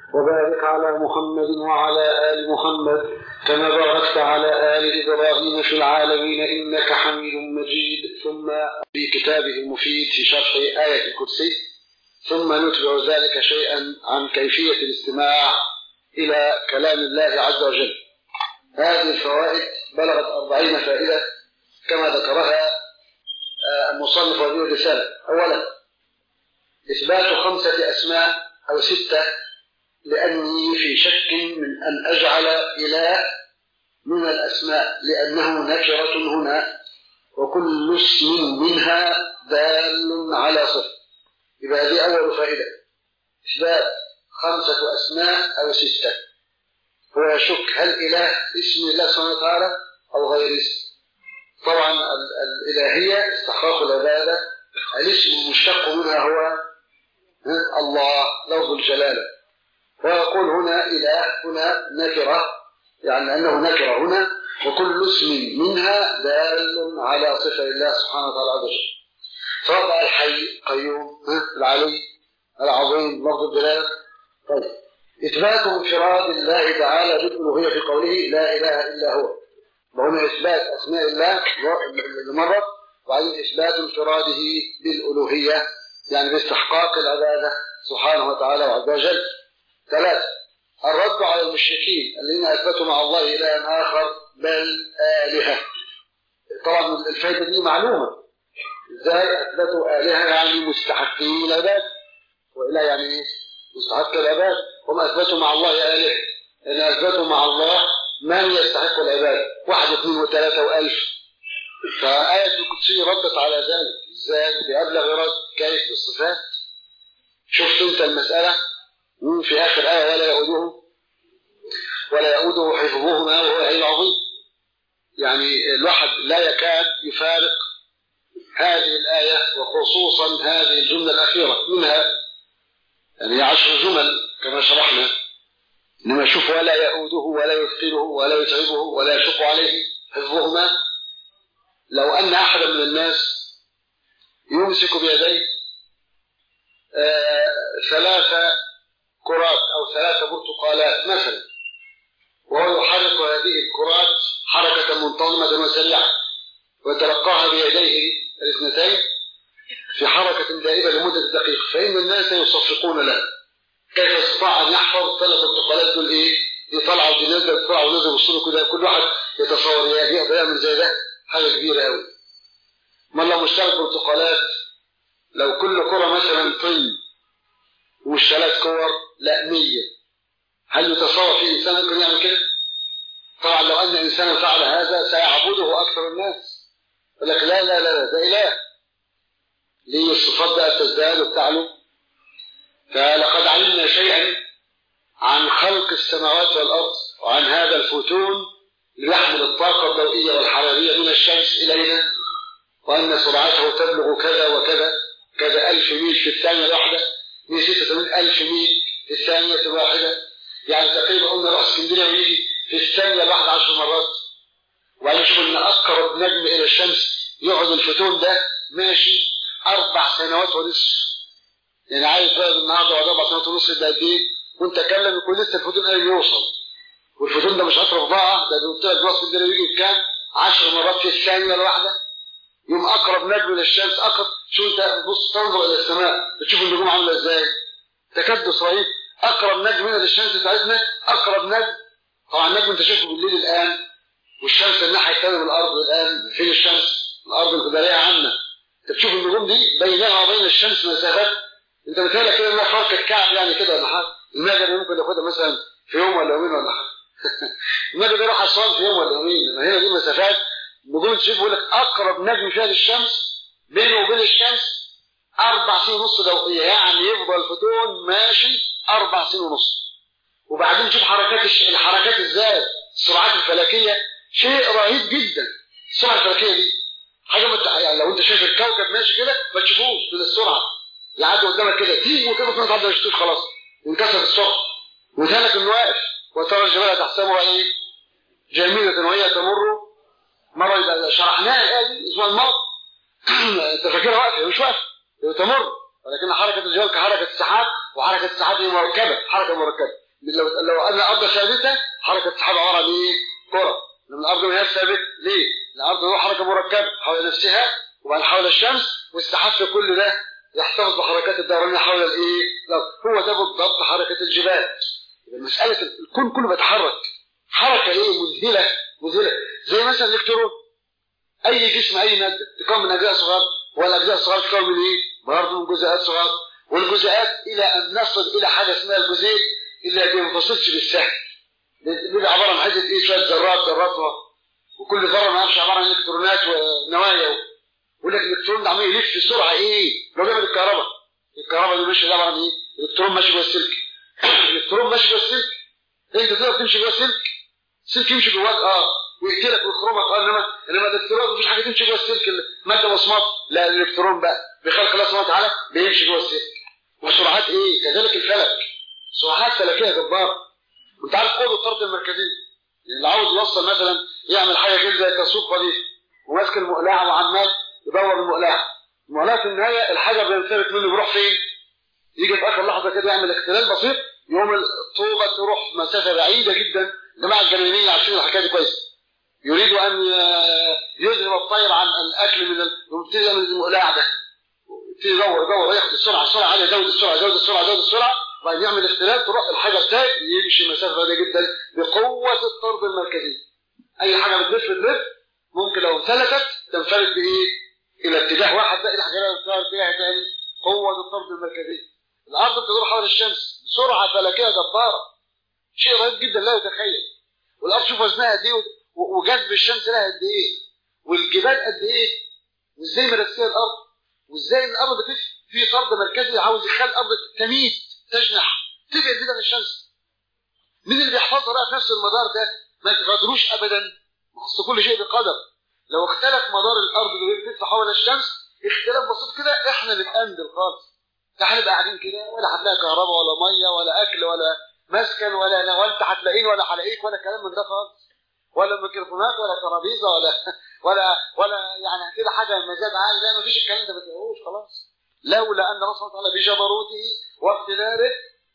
وبارك على محمد وعلى آل محمد كما باركت على آل إبراهيم في العالمين إنك حميد مجيد ثم في كتابه المفيد في شرح آية الكرسي ثم نتبع ذلك شيئا عن كيفية الاستماع إلى كلام الله عز وجل هذه الفوائد بلغت أربعين فائدة كما ذكرها المصنف هذه الرسالة أولا إثبات خمسة أسماء أو ستة لأني في شك من أن أجعل إله من الأسماء لأنه نكرة هنا وكل اسم منها دال على صفة يبقى هذه أول فائدة إثبات خمسة أسماء أو ستة هو يشك هل إله اسم الله سبحانه وتعالى أو غير اسم طبعا الإلهية استحقاق العبادة الاسم المشتق منها هو الله لفظ الجلالة ويقول هنا إله هنا نكرة يعني أنه نكرة هنا وكل اسم منها دال على صفة الله سبحانه وتعالى عز وجل سواء بقى الحي قيوم العلي العظيم لفظ الجلالة طيب إثبات انفراد الله تعالى بالألوهية في قوله لا إله إلا هو وهنا إثبات أسماء الله مرة وبعدين إثبات انفراده بالألوهية يعني باستحقاق العبادة سبحانه وتعالى وعز وجل ثلاثة الرد على المشركين الذين أثبتوا مع الله إلها آخر بل آلهة طبعا الفائدة دي معلومة ازاي أثبتوا آلهة يعني مستحقين العباد وإله يعني إيه؟ مستحق العباد هم أثبتوا مع الله آلهة إن أثبتوا مع الله من يستحق العباد واحد اثنين وثلاثة وألف فآية القدسية ردت على ذلك ازاي بأبلغ رد كيف بالصفات شفت انت المسألة في آخر آية ولا يؤوده ولا يؤوده حفظهما وهو العلي العظيم يعني الواحد لا يكاد يفارق هذه الآية وخصوصا هذه الجملة الأخيرة منها يعني عشر جمل كما شرحنا إنما شوف ولا يؤوده ولا يثقله ولا يتعبه ولا يشق عليه حفظهما لو أن أحدا من الناس يمسك بيديه آه ثلاث كرات أو ثلاث برتقالات مثلا وهو يحرك هذه الكرات حركة منتظمة وسريعة ويتلقاها بيديه الاثنتين في حركة دائمة لمدة دقيقة فإن الناس يصفقون له كيف استطاع أن يحفظ ثلاث برتقالات دول إيه يطلعوا ينزل يطلعوا ينزل وصولوا كده كل واحد يتصور يا يقدر يعمل زي ده حاجة كبيرة قوي ما لو مش ثلاث برتقالات لو كل كرة مثلا طن ومش ثلاث كور لا مية هل يتصور في إنسان ممكن يعمل كده؟ طبعا لو أن إنسانا فعل هذا سيعبده أكثر الناس يقول لك لا لا لا ده إله ليه الصفات بقى تزداد وبتعلو فلقد علمنا شيئا عن خلق السماوات والأرض وعن هذا الفوتون ليحمل الطاقة الضوئية والحرارية من الشمس إلينا وأن سرعته تبلغ كذا وكذا كذا ألف ميل في الثانية الواحدة من ستة من ألف ميل في الثانية الواحدة يعني تقريبا قلنا رأس اسكندرية يجي في الثانية الواحدة عشر مرات وبعدين نشوف إن أقرب نجم إلى الشمس يقعد الفوتون ده ماشي أربع سنوات ونصف يعني عايز بقى النهارده بعد أربع سنوات ونصف ده قد إيه؟ وأنت كلم يكون لسه الفوتون قايم يوصل والفوتون ده مش قطر بضاعة ده قلت لك رأس اسكندرية يجي بكام؟ 10 مرات في الثانية الواحدة يوم أقرب نجم للشمس أقرب شو أنت بص تنظر إلى السماء بتشوف النجوم عاملة إزاي تكدس رهيب أقرب نجم هنا للشمس بتاعتنا أقرب نجم طبعا النجم أنت شايفه بالليل الآن والشمس الناحية الثانية من الأرض الآن فين الشمس؟ الأرض الجبلية عامة أنت بتشوف النجوم دي بينها وبين الشمس مسافات أنت متهيألك كده إنها فرق الكعب يعني كده ولا حاجة المجري ممكن ياخدها مثلا في يوم ولا يومين ولا حاجة المجري يروح أسوان في يوم ولا يومين هنا دي مسافات نجوم تشوف يقول لك اقرب نجم فيها للشمس بينه وبين الشمس اربع سنين ونص ضوئيه يعني يفضل الفوتون ماشي اربع سنين ونص وبعدين تشوف حركات الحركات ازاي السرعات الفلكيه شيء رهيب جدا السرعه الفلكيه دي حاجه مت... يعني لو انت شايف الكوكب ماشي كده ما تشوفوش من السرعه يعدي قدامك كده تيجي وكده في ما تشوفوش خلاص انكسر السرعه وثالث انه واقف وترى الجبال تحسبها ايه جميله وهي تمر مرة يبقى شرحناها الآية دي الأسبوع الماضي أنت فاكرها واقفة مش واقفة تمر ولكن حركه الجبال كحركه السحاب وحركه السحاب هي مركبه حركه مركبه لو لو ان الارض ثابته حركه السحاب عباره عن ايه؟ كره لما الارض ما هي ثابته ليه؟ الارض له حركه مركبه حول نفسها وبعدين حول الشمس والسحاب في كل ده يحتفظ بحركات الدورانيه حول الايه؟ هو ده بالضبط حركه الجبال مساله الكون كله بيتحرك حركه ايه مذهله مذهله زي مثلا الالكترون اي جسم اي ماده تكون من اجزاء صغار والاجزاء الصغار تكون من ايه؟ برضه من جزيئات صغار والجزيئات الى ان نصل الى حاجه اسمها الجزيء اللي ما بينفصلش بالسهل بيبقى عباره عن حته ايه شويه ذرات ذرات وكل ذره ما عارفش عباره عن الكترونات ونوايا ولكن الالكترون ده عمال يلف بسرعه ايه؟ لو بيعمل الكهرباء الكهرباء دي ماشيه عباره عن ايه؟ الالكترون ماشي جوه السلك الالكترون ماشي جوه السلك انت تقدر تمشي جوه السلك السلك يمشي جواك اه ويقتلك ويخرمك اه انما انما الالكترون مفيش حاجه تمشي جوه السلك ماده مصمت لا الالكترون بقى بخلق الله سبحانه وتعالى بيمشي جوه السلك وسرعات ايه؟ كذلك الفلك سرعات فلكيه جباره وانت عارف قوه الطرد المركزي اللي عاوز يوصل مثلا يعمل حاجه كده زي التصوير دي وماسك المقلاعه وعمال يدور المقلاعه المقلاعه في النهايه الحاجه بينفلت منه بيروح فين؟ يجي في اخر لحظه كده يعمل اختلال بسيط يوم الطوبه تروح مسافه بعيده جدا الجماعه الجنينيه عارفين الحكايه دي كويس يريد ان يذهب الطير عن الاكل من يبتدي يعمل المقلاع ده يبتدي يدور يدور ياخد السرعه السرعه عاليه يزود السرعه يزود السرعه يزود السرعه وبعدين يعمل اختلاف تروح الحاجه بتاعت يمشي مسافه بعيده جدا بقوه الطرد المركزي اي حاجه بتلف بتلف ممكن لو انفلتت تنفلت بايه؟ الى اتجاه واحد بقى الى حاجه اتجاه ثاني قوه الطرد المركزي الارض بتدور حول الشمس بسرعه فلكيه جباره شيء رهيب جدا لا يتخيل والارض شوف وزنها قد ايه وجذب الشمس لها قد ايه والجبال قد ايه وازاي مرسيه الارض وازاي الارض بتلف في طرد مركزي عاوز يخلي الارض تميد تجنح تبعد كده عن الشمس مين اللي بيحفظها بقى في نفس المدار ده ما تغادروش ابدا اصل كل شيء بقدر لو اختلف مدار الارض اللي بتلف حول الشمس اختلاف بسيط كده احنا نتأندل خالص لا هنبقى قاعدين كده ولا هتلاقي كهرباء ولا ميه ولا اكل ولا مسكن ولا ولا انت هتلاقيني ولا هلاقيك ولا كلام من ده خالص ولا ميكروفونات ولا ترابيزه ولا ولا ولا يعني كده حاجه مزاج عالي لا مفيش الكلام ده ما تلاقوش خلاص لولا ان الله سبحانه وتعالى بجبروته واقتداره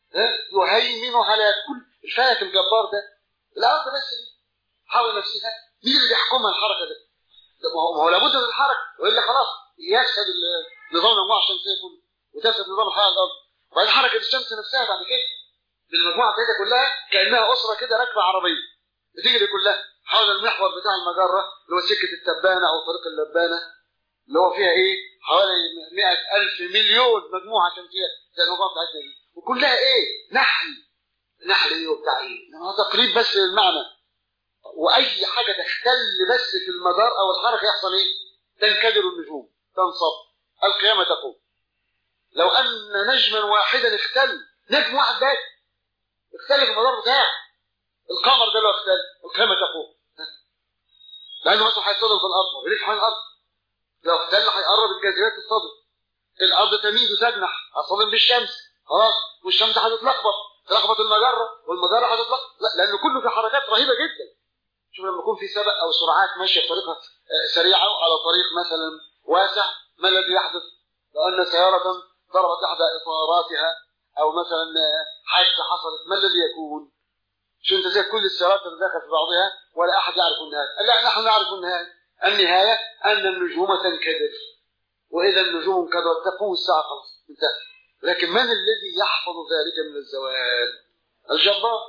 يهيمن على كل الفلك الجبار ده الارض بس دي حول نفسها مين اللي بيحكمها الحركه ده؟ ما هو لابد من الحركه والا خلاص يفسد نظام المجموعه الشمسيه كله وتفسد نظام الحياه على الارض وبعدين حركه الشمس نفسها بعد كده بالمجموعه بتاعتها كلها كانها اسره كده راكبه عربيه بتجري كلها حول المحور بتاع المجره اللي هو سكه التبانه او طريق اللبانه اللي هو فيها ايه؟ حوالي 100000 مليون مجموعه شمسيه زي المجموعه بتاعتنا دي وكلها ايه؟ نحل نحل ايه وبتاع ايه؟ تقريب بس المعنى واي حاجه تختل بس في المدار او الحركه يحصل ايه؟ تنكدر النجوم تنصب القيامه تقوم لو ان نجما واحدا اختل نجم واحد بس اختل في المدار بتاعه القمر ده لو اختل القيامه تقوم لانه مثلا هيصطدم في الارض وبيلف حول الارض لو اختل هيقرب الجاذبيه تصطدم الارض تميل وتجنح هتصطدم بالشمس خلاص والشمس هتتلخبط تلخبط المجره والمجره هتتلخبط لا لان كله في حركات رهيبه جدا شوف لما يكون في سبق او سرعات ماشيه بطريقه سريعه على طريق مثلا واسع ما الذي يحدث؟ لو ان سياره ضربت احدى اطاراتها او مثلا حادثه حصلت ما الذي يكون؟ شو انت زي كل السيارات تتداخل في بعضها ولا احد يعرف النهايه، لا نحن نعرف النهايه، النهايه ان النجوم تنكدر واذا النجوم انكدرت تقوم الساعه خلاص انتهت لكن من الذي يحفظ ذلك من الزوال؟ الجبار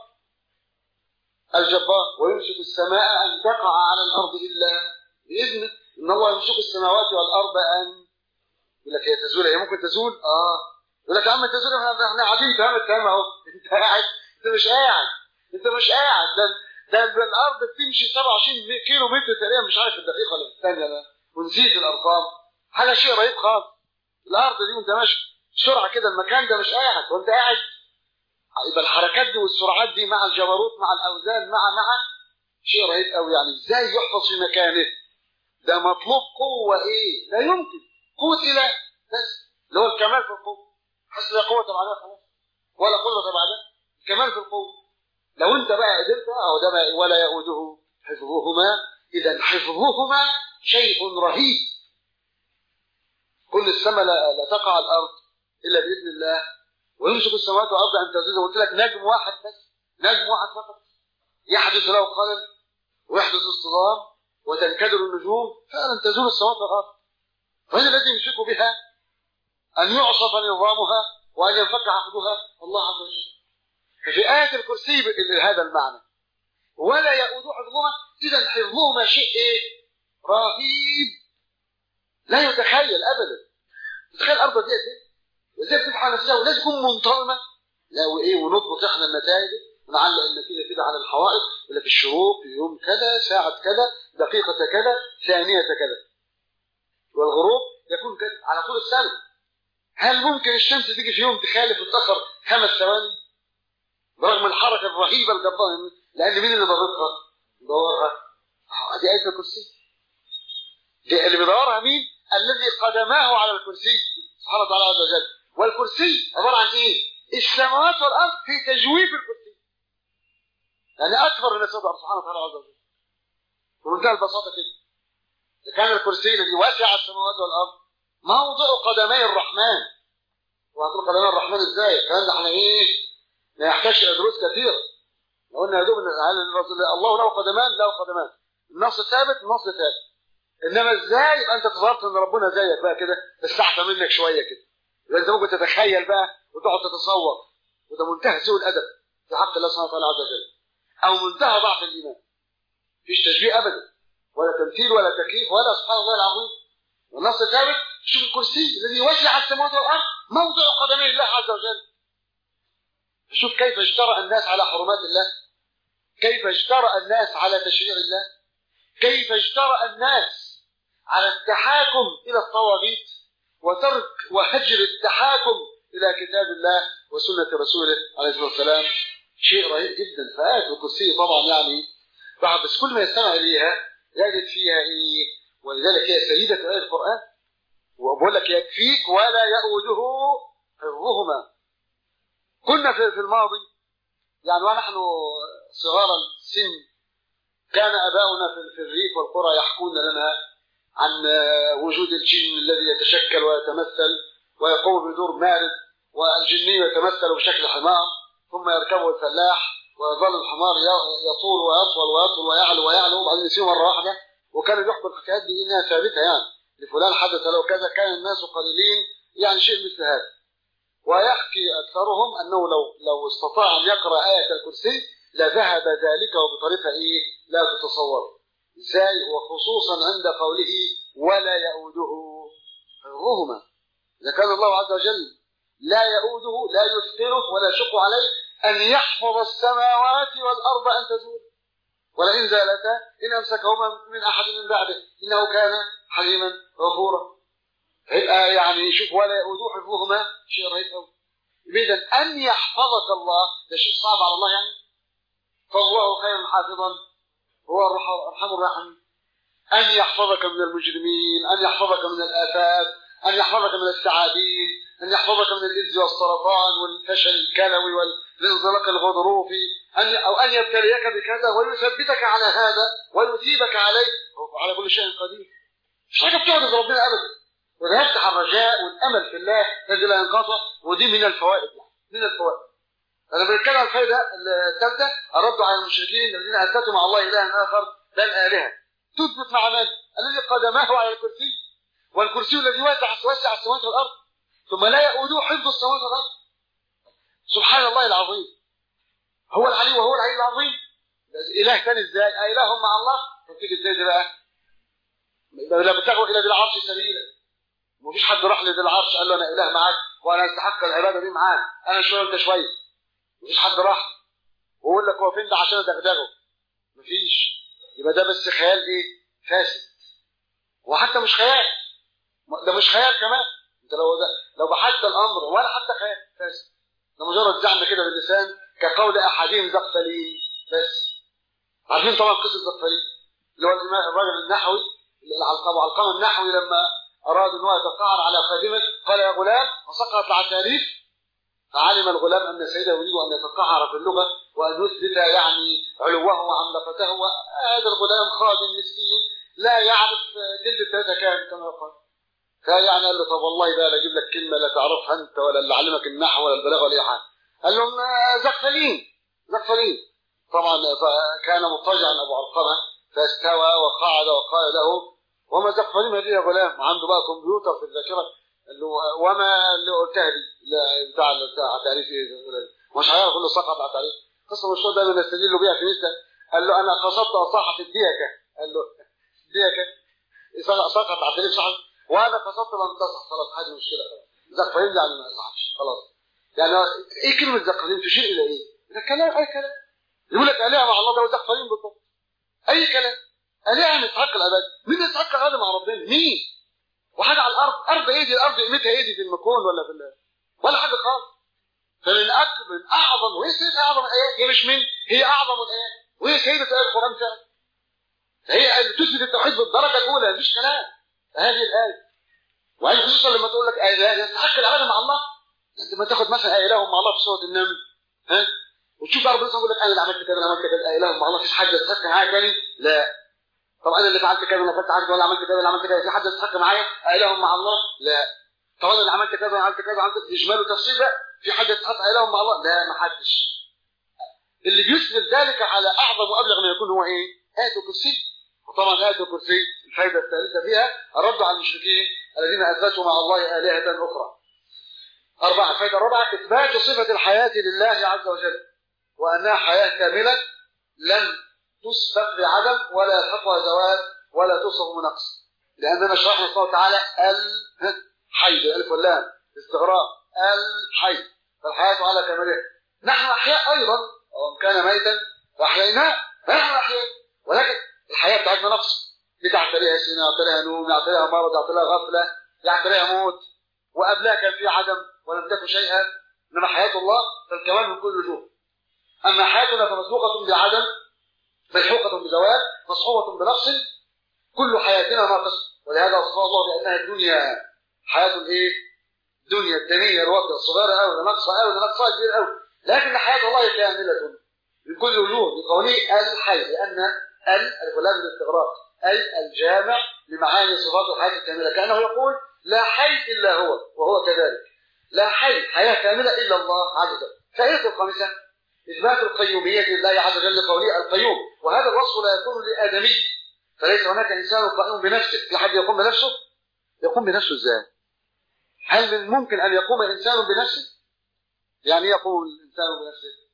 الجبار ويمسك السماء ان تقع على الارض الا باذنه ان الله يمسك السماوات والارض ان يقول لك هي تزول هي ممكن تزول اه يقول لك يا عم تزول احنا قاعدين تمام الكلام اهو انت قاعد انت مش قاعد انت مش قاعد ده ده الارض بتمشي 27 كيلو متر تقريبا مش عارف الدقيقه ولا الثانيه ده ونسيت الارقام حاجه شيء رهيب خالص الارض دي وانت ماشي بسرعه كده المكان ده مش قاعد وانت قاعد يبقى الحركات دي والسرعات دي مع الجبروت مع الاوزان مع مع شيء رهيب قوي يعني ازاي يحفظ في مكانه ده مطلوب قوه ايه لا يمكن قوه اله بس اللي هو الكمال في القوه حس لا قوه بعدها خلاص ولا قوه بعدها الكمال في القوه لو انت بقى قدرت او ده بقى ولا يؤوده حفظهما اذا حفظهما شيء رهيب كل السماء لا, لا تقع الارض الا باذن الله ويمسك السماوات والارض ان تزول قلت لك نجم واحد بس نجم واحد فقط يحدث له خلل ويحدث اصطدام وتنكدر النجوم فعلا تزول السماوات والارض وين الذي يمسك بها ان يعصف نظامها وان ينفك عقدها الله عز وجل ففي آية الكرسي هذا المعنى ولا يؤود حفظهما إذا حفظهما شيء إيه؟ رهيب لا يتخيل أبدا تخيل الأرض دي قد إيه؟ وإزاي بتبقى نفسها ولازم تكون منتظمة لا وإيه ونضبط إحنا النتائج ونعلق النتيجة كده على الحوائط ولا في الشروق في يوم كذا ساعة كذا دقيقة كذا ثانية كذا والغروب يكون كده على طول السنة هل ممكن الشمس تيجي في يوم تخالف وتأخر خمس ثواني برغم الحركة الرهيبة الجبارة لأن مين اللي ضربها؟ دورها دي آية الكرسي دي اللي بيدورها مين؟ الذي قدماه على الكرسي سبحانه وتعالى عز وجل والكرسي عبارة عن إيه؟ السماوات والأرض في تجويف الكرسي يعني أكبر من السبب سبحانه وتعالى عز وجل بمنتهى البساطة كده إذا كان الكرسي الذي وسع السماوات والأرض موضع قدمي الرحمن وهتقول قدمي الرحمن ازاي؟ الكلام ده احنا ايه؟ ما يحتاجش الى دروس كثيره لو قلنا يا دوب الله له قدمان له قدمان النص ثابت النص ثابت انما ازاي يبقى انت تصورت ان ربنا زيك بقى كده بس احسن منك شويه كده يبقى انت ممكن تتخيل بقى وتقعد تتصور وده منتهى سوء الادب في حق الله سبحانه وتعالى عز وجل او منتهى ضعف الايمان مفيش تشبيه ابدا ولا تمثيل ولا تكييف ولا سبحان الله العظيم والنص ثابت شوف الكرسي الذي وسع السماوات والارض موضع قدمي الله عز وجل شوف كيف اجترأ الناس على حرمات الله كيف اجترأ الناس على تشريع الله كيف اجترأ الناس على التحاكم إلى الطواغيت وترك وهجر التحاكم إلى كتاب الله وسنة رسوله عليه الصلاة والسلام شيء رهيب جدا فآية الكرسي طبعا يعني بعد بس كل ما يستمع إليها يجد فيها إيه ولذلك هي سيدة آية القرآن وبقول لك يكفيك ولا يؤوده حفظهما كنا في الماضي يعني ونحن صغار السن كان اباؤنا في الريف والقرى يحكون لنا عن وجود الجن الذي يتشكل ويتمثل ويقوم بدور مارد والجني يتمثل بشكل حمار ثم يركبه الفلاح ويظل الحمار يطول ويطول ويطول ويعلو ويعلو وبعدين يسير مره واحده وكان بيحكوا الحكايات دي انها ثابته يعني لفلان حدث له كذا كان الناس قليلين يعني شيء مثل هذا ويحكي أكثرهم أنه لو لو استطاع أن يقرأ آية الكرسي لذهب ذلك وبطريقة إيه لا تتصور إزاي وخصوصا عند قوله ولا يؤوده حفظهما إذا كان الله عز وجل لا يؤوده لا يثقله ولا يشق عليه أن يحفظ السماوات والأرض أن تزول ولئن زالتا إن أمسكهما من أحد من بعده إنه كان حليما غفورا هيبقى يعني شوف ولا يؤوده حفظهما شيء رهيب قوي اذا ان يحفظك الله ده شيء صعب على الله يعني فالله خير حافظا هو ارحم الراحمين ان يحفظك من المجرمين ان يحفظك من الافات ان يحفظك من الثعابين ان يحفظك من الاذ والسرطان والفشل الكلوي والانزلاق الغضروفي أن او ان يبتليك بكذا ويثبتك على هذا ويثيبك عليه هو على كل شيء قدير مش حاجه بتعجز ربنا ابدا وده يفتح الرجاء والامل في الله الذي لا ينقطع ودي من الفوائد من الفوائد انا بنتكلم عن الفائده الثالثه الرد على المشركين الذين اثبتوا مع الله الها اخر بل الهه تثبت مع من الذي قدمه على الكرسي والكرسي الذي وسع وسع السماوات والارض ثم لا يؤوده حفظ السماوات والارض سبحان الله العظيم هو العلي وهو العلي العظيم اله ثاني ازاي اله مع الله تيجي ازاي ده بقى لا بتغوا الى ذي العرش سبيلا ومفيش حد راح لذي العرش قال له انا اله معاك وانا استحق العباده دي معاك انا شويه وانت شويه مفيش حد راح ويقول لك هو فين ده عشان ادغدغه مفيش يبقى ده بس خيال ايه فاسد وحتى مش خيال ده مش خيال كمان انت لو ده لو بحثت الامر ولا حتى خيال فاسد ده مجرد زعم كده باللسان كقول احدهم زقفلين بس عارفين طبعا قصه زقفلين اللي هو الراجل النحوي العلقمه علقمه النحوي لما أراد أن هو يتقاعر على خادمه قال يا غلام وسقطت العتاريف فعلم الغلام أن سيده يريد أن يتقاعر في اللغة وأن يثبت يعني علوه وعملقته وهذا الغلام خادم مسكين لا يعرف جلد الثلاثة كام كما يقال فيعني قال له طب والله بقى لا اجيب لك كلمه لا تعرفها انت ولا اللي علمك النحو ولا البلاغه ولا اي حاجه قال لهم زقفلين زقفلين طبعا كان مضطجعا ابو علقمه فاستوى وقعد وقال له وما زقفلين هذه يا غلام عنده بقى كمبيوتر في الذاكره قال له وما اللي قلتها دي لا بتاع بتاع تعريف ايه مش هيعرف انه سقط على تعريف قصه مشهوره دايما نستدل بيها في مثل قال له انا قصدت اصحح الديكه قال له ديكه سقط على تعريف صح وانا قصدت لم تصح خلاص هذه مشكله خلاص زقفلين يعني ما يصحش خلاص يعني ايه كلمه زقفلين تشير الى ايه؟ ده كلام اي كلام يقول لك الهه مع الله ده زقفلين بالضبط اي كلام الهه يستحق العباده مين يستحق العباده مع ربنا مين وحاجه على الارض ارض ايه دي الارض قيمتها ايه دي في المكون ولا في الله ولا حاجه خالص فمن أكبر من اعظم وهي سيد اعظم الايات هي مش من هي اعظم الايات وهي سيده ايات القران فعلا فهي اللي تثبت التوحيد بالدرجه الاولى مفيش كلام هذه الايه وهي خصوصا لما تقول لك لا يستحق العباده مع الله انت ما تاخد مثلا اله مع الله في سوره النمل ها وتشوف ربنا يقول لك انا اللي عملت كذا انا عملت كذا اله مع الله مفيش حد يستحق حاجه ثاني لا طب انا اللي فعلت كذا انا فعلت حاجه ولا عملت كذا ولا عملت كذا في حد يستحق معايا اله مع الله لا طب انا اللي عملت كذا وعملت كذا وعملت اجمال وتفصيل بقى في حد يستحق اله مع الله لا ما حدش اللي بيثبت ذلك على اعظم وابلغ ما يكون هو ايه ايه الكرسي وطبعا ايه الكرسي الفائده الثالثه فيها الرد على المشركين الذين اثبتوا مع الله الهه اخرى اربعه الفائده الرابعه اثبات صفه الحياه لله عز وجل وانها حياه كامله لن تسبق بعدم ولا يلحقها زوال ولا توصف بنقص لاننا شرحنا الله تعالى الحي بالالف واللام استغراق الحي فالحياه على كمالها نحن احياء ايضا وان كان ميتا فاحييناه فنحن احياء ولكن الحياه بتاعتنا نقص بتعتريها سنه يعتريها نوم يعتريها مرض يعتريها غفله يعتريها موت وقبلها كان في عدم ولم تكن شيئا انما حياه الله فالكمال من كل وجوه اما حياتنا فمسبوقه بعدم ملحوقة بزوال مصحوبة بنقص كل حياتنا ناقص ولهذا وصف الله بأنها الدنيا حياة الايه؟ الدنيا الدنيا الوضع الصغيرة أوي ده نقصة أوي ده نقصة كبير أوي لكن حياة الله كاملة من كل وجوه بقوله الحي لأن ال الكلام الاستغراق أي الجامع لمعاني صفات الحياة الكاملة كأنه يقول لا حي إلا هو وهو كذلك لا حي حياة كاملة إلا الله عز وجل فإيه الخامسة إثبات القيومية لله عز وجل قوله القيوم وهذا الوصف لا يكون لآدمي فليس هناك إنسان قائم بنفسه في حد يقوم بنفسه يقوم بنفسه إزاي هل من ممكن أن يقوم إنسان بنفسه يعني يقوم الإنسان بنفسه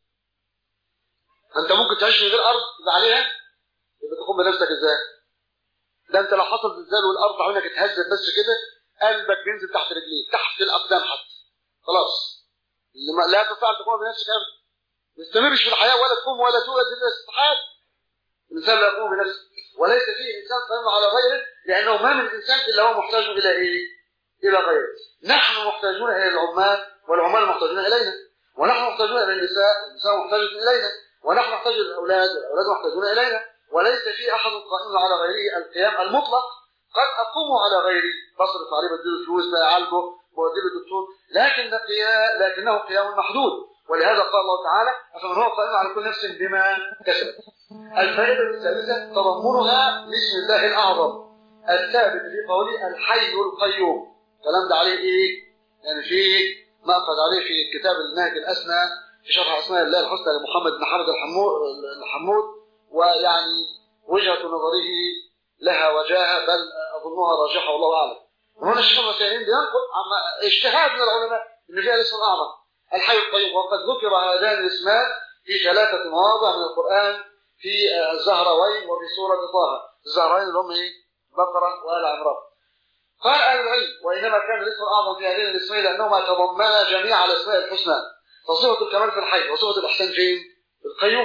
أنت ممكن تعيش من غير أرض يبقى عليها يبقى تقوم بنفسك إزاي ده أنت لو حصل زلزال والأرض عينك اتهزت بس كده قلبك بينزل تحت رجليك تحت الأقدام حتى خلاص لا تستطيع أن تقوم بنفسك أبدا ما تستمرش في الحياة ولا تقوم ولا توجد إلا استحال الإنسان لا يقوم بنفسه وليس فيه إنسان قائم على غيره لأنه ما من إنسان إلا هو محتاج إلى إيه؟ إلى غيره نحن محتاجون إلى العمال والعمال محتاجون إلينا ونحن محتاجون إلى النساء والنساء محتاجون إلينا ونحن نحتاج إلى الأولاد والأولاد محتاجون إلينا وليس في أحد قائم على غيره القيام المطلق قد أقوم على غيري بصرف عليه بديله فلوس بقى عالجه بوديه للدكتور لكن قيام لكنه قيام محدود ولهذا قال الله تعالى فمن هو قائم على كل نفس بما كسبت الفائدة الثالثة تضمنها باسم الله الأعظم الثابت في قوله الحي القيوم الكلام ده عليه إيه؟ يعني في مأخذ عليه في كتاب النهج الأسنى في شرح أسماء الله الحسنى لمحمد بن حمد الحمود ويعني وجهة نظره لها وجاهة بل أظنها راجحة والله أعلم وهنا الشيخ المسيحيين بينقل عن اجتهاد من العلماء ان فيها الاسم الاعظم الحي القيوم وقد ذكر هذان الاسمان في ثلاثة مواضع من القرآن في الزهروين وفي سورة طه الزهروين اللي هم ايه؟ بقرة وآل عمران قال أهل العلم وإنما كان الاسم الأعظم في هذين الاسمين لأنهما تضمنا جميع الأسماء الحسنى فصفة الكمال في الحي وصفة الإحسان فين؟ في القيوم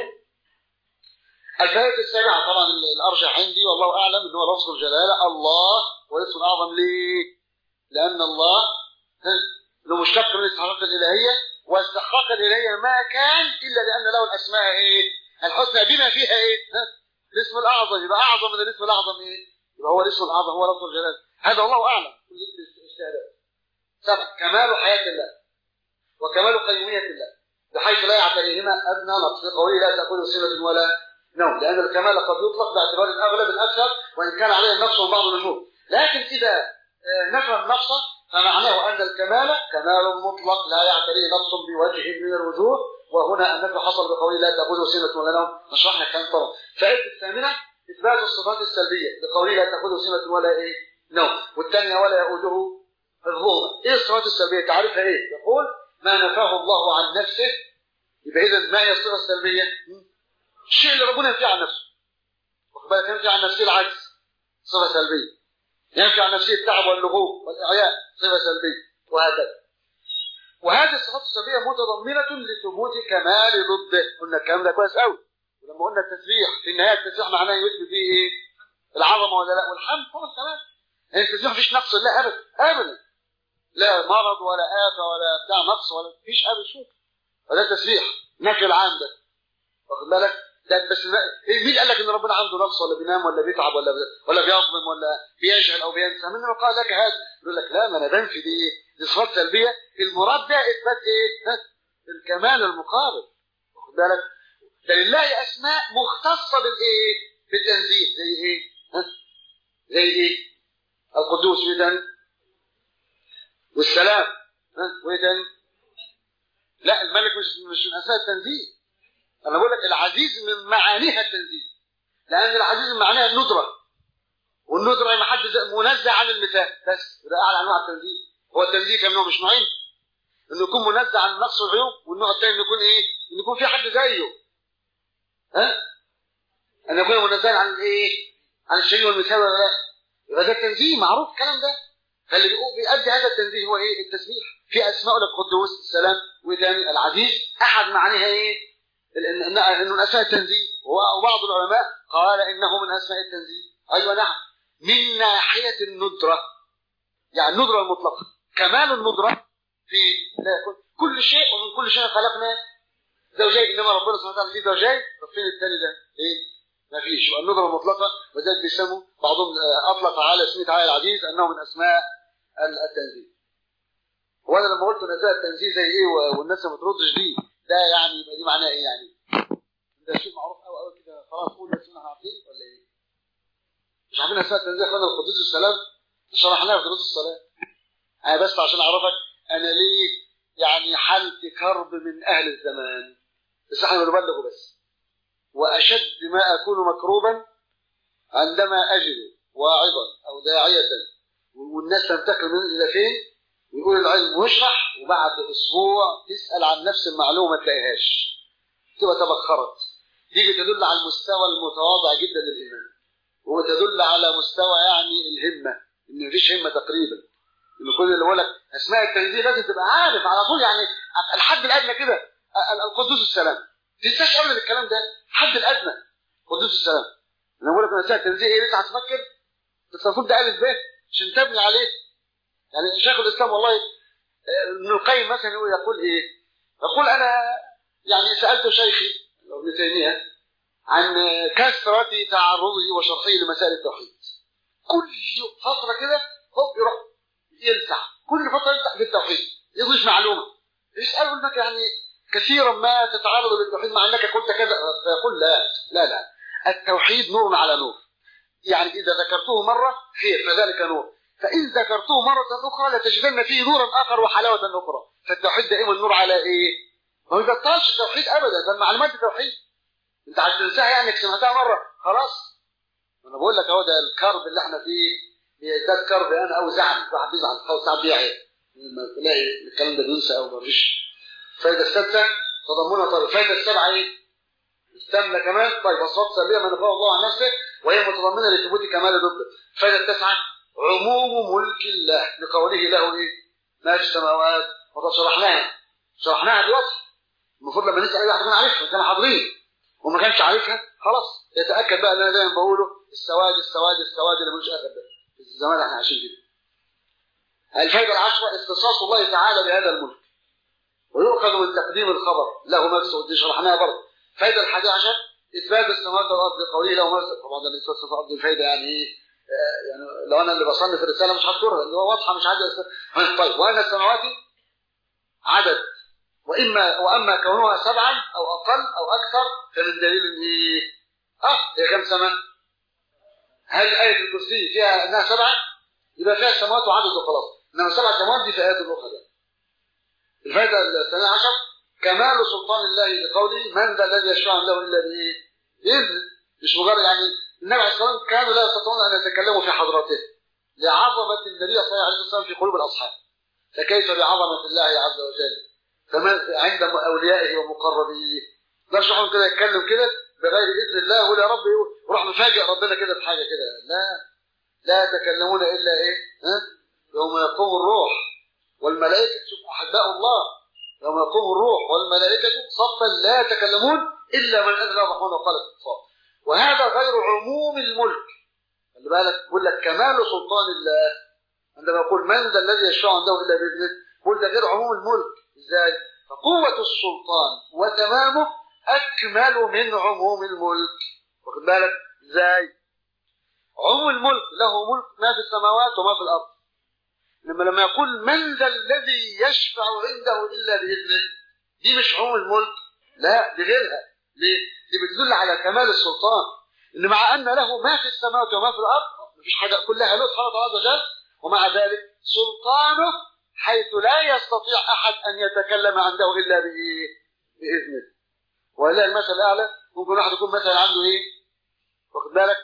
الفائدة السابعة طبعا الأرجح عندي والله أعلم أنه لفظ الجلالة الله والاسم الأعظم ليه؟ لأن الله له مشتق من استحقاق الإلهية واستحقاق الإلهية ما كان إلا لأن له الأسماء إيه؟ الحسنى بما فيها إيه؟ الاسم الأعظم يبقى أعظم من الاسم الأعظم إيه؟ يبقى هو الاسم الأعظم هو لفظ الجلالة هذا الله أعلم كل الاجتهادات سبع كمال حياة الله وكمال قيومية الله بحيث لا يعتريهما أدنى نقص في قوله لا تأكل سنة ولا نوم لأن الكمال قد يطلق باعتبار الأغلب الأكثر وإن كان عليه النقص من بعض الوجوه لكن إذا نفى النقص فمعناه أن الكمال كمال مطلق لا يعتريه نقص بوجه من الوجوه وهنا النفي حصل بقوله لا تأخذه سنة ولا نوم نشرحنا كلام طبعا فائدة الثامنة إثبات الصفات السلبية بقوله لا تأخذه سنة ولا إيه نوم والثانية ولا يؤوده الظلمة إيه الصفات السلبية تعرفها إيه يقول ما نفاه الله عن نفسه يبقى إذا ما هي الصفة السلبية الشيء اللي ربنا ينفي عن نفسه واخد بالك ينفي عن نفسه العجز صفة سلبية ينفي عن نفسه التعب واللغوب والإعياء صفة سلبية وهكذا وهذه الصفات السلبية متضمنة لثبوت كمال ضده قلنا الكلام ده كويس قوي ولما قلنا التسبيح في النهاية التسبيح معناه يثبت فيه ايه العظمة ولا لا والحمد هو تمام يعني التسبيح مفيش نقص لا أبدا أبدا لا مرض ولا آفة ولا بتاع نقص ولا مفيش أبدا شوف وده تسبيح نفي العام ده واخد بالك ده بس مين قال لك ان ربنا عنده نقص ولا بينام ولا بيتعب ولا ولا بيظلم ولا بيجهل او بينسى من قال لك هذا يقول لك لا ما انا بنفي دي دي صفات سلبيه المراد ده اثبات ايه ها؟ الكمال المقابل واخد بالك ده لله اسماء مختصه بالايه بالتنزيه زي ايه ها؟ زي ايه القدوس اذا والسلام ها واذا لا الملك مش مش من اسماء التنزيه انا بقول لك العزيز من معانيها التنزيه لان العزيز من معانيها الندره والندره ما حد منزه عن المثال بس ده اعلى انواع التنزيه هو التنزيه كم نوع مش نوعين انه يكون منزه عن النقص والعيوب والنوع الثاني انه يكون ايه انه يكون في حد زيه ها ان يكون منزه عن الايه عن الشيء والمثال ولا لا يبقى ده التنزيه معروف الكلام ده فاللي بيؤدي هذا التنزيه هو ايه التسبيح في اسماء القدوس السلام وثاني العزيز احد معانيها ايه انه من اسماء التنزيه وبعض العلماء قال انه من اسماء التنزيه ايوه نعم من ناحيه الندره يعني الندره المطلقه كمال الندره في لا يكون كل شيء ومن كل شيء خلقنا زوجين انما ربنا سبحانه وتعالى فيه زوجين طب فين الثاني ده؟ ايه؟ ما فيش والندره المطلقه وذلك بيسموا بعضهم اطلق على اسمه تعالى العزيز انه من اسماء التنزيه وانا لما قلت نزاهه التنزيه زي ايه والناس ما بتردش دي ده يعني يبقى دي معناها ايه يعني؟ ده شيء معروف قوي قوي كده خلاص قول بس احنا عارفين ولا ايه؟ مش عارفين اسماء التنزيه اخوانا القدوس السلام شرحناها في دروس الصلاه انا بس عشان اعرفك انا ليه يعني حالة كرب من اهل الزمان بس احنا بنبلغه بس واشد ما اكون مكروبا عندما اجد واعظا او داعية والناس تنتقل من الى فين ويقول العلم ويشرح وبعد اسبوع تسال عن نفس المعلومه ما تلاقيهاش تبقى تبخرت دي بتدل على المستوى المتواضع جدا للايمان وتدل على مستوى يعني الهمه ان مفيش همه تقريبا ان كل اللي بقول لك اسماء التنزيه لازم تبقى عارف على طول يعني الحد الادنى كده القدوس السلام تنساش ابدا الكلام ده الحد الادنى قدوس السلام انا بقول لك اسماء التنزيه ايه لسه هتفكر المفروض ده الف ب عشان تبني عليه يعني شيخ الاسلام والله ابن القيم مثلا يقول ايه يقول انا يعني سالت شيخي ابن تيميه عن كثره تعرضه وشرحه لمسائل التوحيد كل فتره كده هو يروح يلسع كل فتره يلسع في التوحيد يضيف معلومه يسال لك يعني كثيرا ما تتعرض للتوحيد مع انك قلت كذا فيقول لا لا لا التوحيد نور على نور يعني اذا ذكرته مره خير فذلك نور فإن ذكرته مرة أخرى لتجدن فيه نورا آخر وحلاوة أخرى فالتوحيد دائما النور على إيه؟ ما يبطلش التوحيد أبدا ده معلومات التوحيد أنت عايز تنساها يعني سمعتها مرة خلاص أنا بقول لك أهو ده الكرب اللي إحنا فيه ده كرب أنا أو زعل واحد بيزعل أو ساعات بيعيا لما تلاقي الكلام ده بينسى أو ما فيش الفايدة السادسة تضمنها طيب الفايدة السابعة إيه؟ الثامنة كمان طيب أصوات سلبية ما نفاه الله عن نفسه وهي متضمنة لثبوت كمال ضده الفايدة التاسعة عموم ملك الله لقوله له ايه ما في السماوات وقد شرحناها شرحناها دلوقتي المفروض لما نسال اي واحد كان عارفها كان حاضرين وما كانش عارفها خلاص يتاكد بقى ان انا دايما بقوله السواد السواد السواد اللي ملوش اخر ده في الزمان اللي احنا عايشين فيه الفائده العشره اختصاص الله تعالى بهذا الملك ويؤخذ من تقديم الخبر له مكسب دي شرحناها برضه الفائده الحادية عشر اثبات السماوات والارض بقوله له مكسب طبعا ده الاثبات في الارض الفائده يعني ايه يعني لو انا اللي بصنف الرساله مش هذكرها اللي هو واضحه مش عايز طيب وان السماوات عدد واما واما كونها سبعا او اقل او اكثر فمن دليل ان ايه؟ اه هي كم سماء؟ هل ايه الكرسي فيها انها سبعه؟ يبقى فيها السماوات وعدد وخلاص انما سبع سماوات دي في ايات الاخرى ده الفائده الثانيه عشر كمال سلطان الله لقوله من ذا الذي يشفع عنده الا بايه؟ باذن مش مجرد يعني النبي عليه الصلاه والسلام كانوا لا يستطيعون ان يتكلموا في حضرته لعظمه النبي صلى الله عليه وسلم في قلوب الاصحاب فكيف بعظمه الله عز وجل فما عند اوليائه ومقربيه لا شحن كده يتكلم كده بغير اذن الله يقول يا رب وراح مفاجئ ربنا كده بحاجه كده لا لا يتكلمون الا ايه ها يوم يقوم الروح والملائكه شوف احباء الله يوم يقوم الروح والملائكه صفا لا يتكلمون الا من اذن الرحمن وقال الصواب وهذا غير عموم الملك خلي بالك بيقول لك كمال سلطان الله عندما يقول من ذا الذي يشفع عنده الا باذنه يقول ده غير عموم الملك ازاي فقوه السلطان وتمامه اكمل من عموم الملك واخد بالك ازاي عموم الملك له ملك ما في السماوات وما في الارض لما لما يقول من ذا الذي يشفع عنده الا باذنه دي مش عموم الملك لا دي غيرها ليه دي بتدل على كمال السلطان ان مع ان له ما في السماوات وما في الارض مفيش حاجه كلها له سبحانه وتعالى وجل ومع ذلك سلطانه حيث لا يستطيع احد ان يتكلم عنده الا بايه باذنه ولله المثل الاعلى ممكن واحد يكون مثلا عنده ايه واخد بالك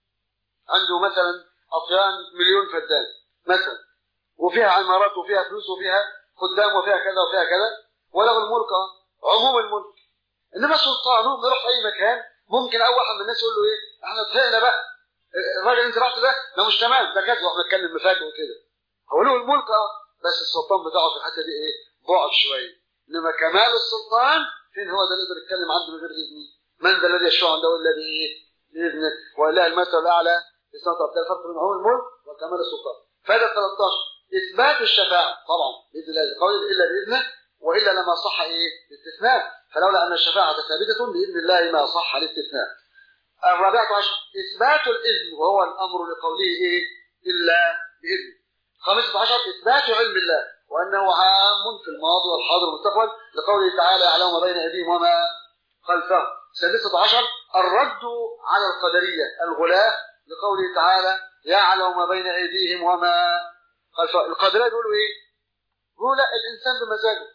عنده مثلا اطيان مليون فدان مثلا وفيها عمارات وفيها فلوس وفيها خدام وفيها كذا وفيها كذا وله الملك عموم الملك انما سلطانه بيروح في اي مكان ممكن اول واحد من الناس يقول له ايه احنا طهقنا بقى الراجل اللي انت رحت ده ده مش تمام ده كذب واحنا بنتكلم مفاجئ وكده هو له الملك اه بس السلطان بتاعه في الحته دي ايه ضعف شويه انما كمال السلطان فين هو ده اللي يقدر يتكلم عنده من غير اذنه من ذا الذي يشفع عنده الا بايه باذنه ولله المثل الاعلى اسمه ده الفرق بين عموم الملك وكمال السلطان فهذا 13 اثبات الشفاعه طبعا باذن الله قول الا باذنه والا لما صح ايه الاستثناء فلولا ان الشفاعه ثابته باذن الله ما صح الاستثناء الرابعه عشر اثبات الاذن وهو الامر لقوله ايه الا باذنه خامسة عشر اثبات علم الله وانه عام في الماضي والحاضر والمستقبل لقوله تعالى يعلم ما بين ايديهم وما خلفهم سادسة عشر الرد على القدرية الغلاة لقوله تعالى يعلم ما بين ايديهم وما خلفهم القدرية بيقولوا ايه بيقولوا لا الانسان بمزاجه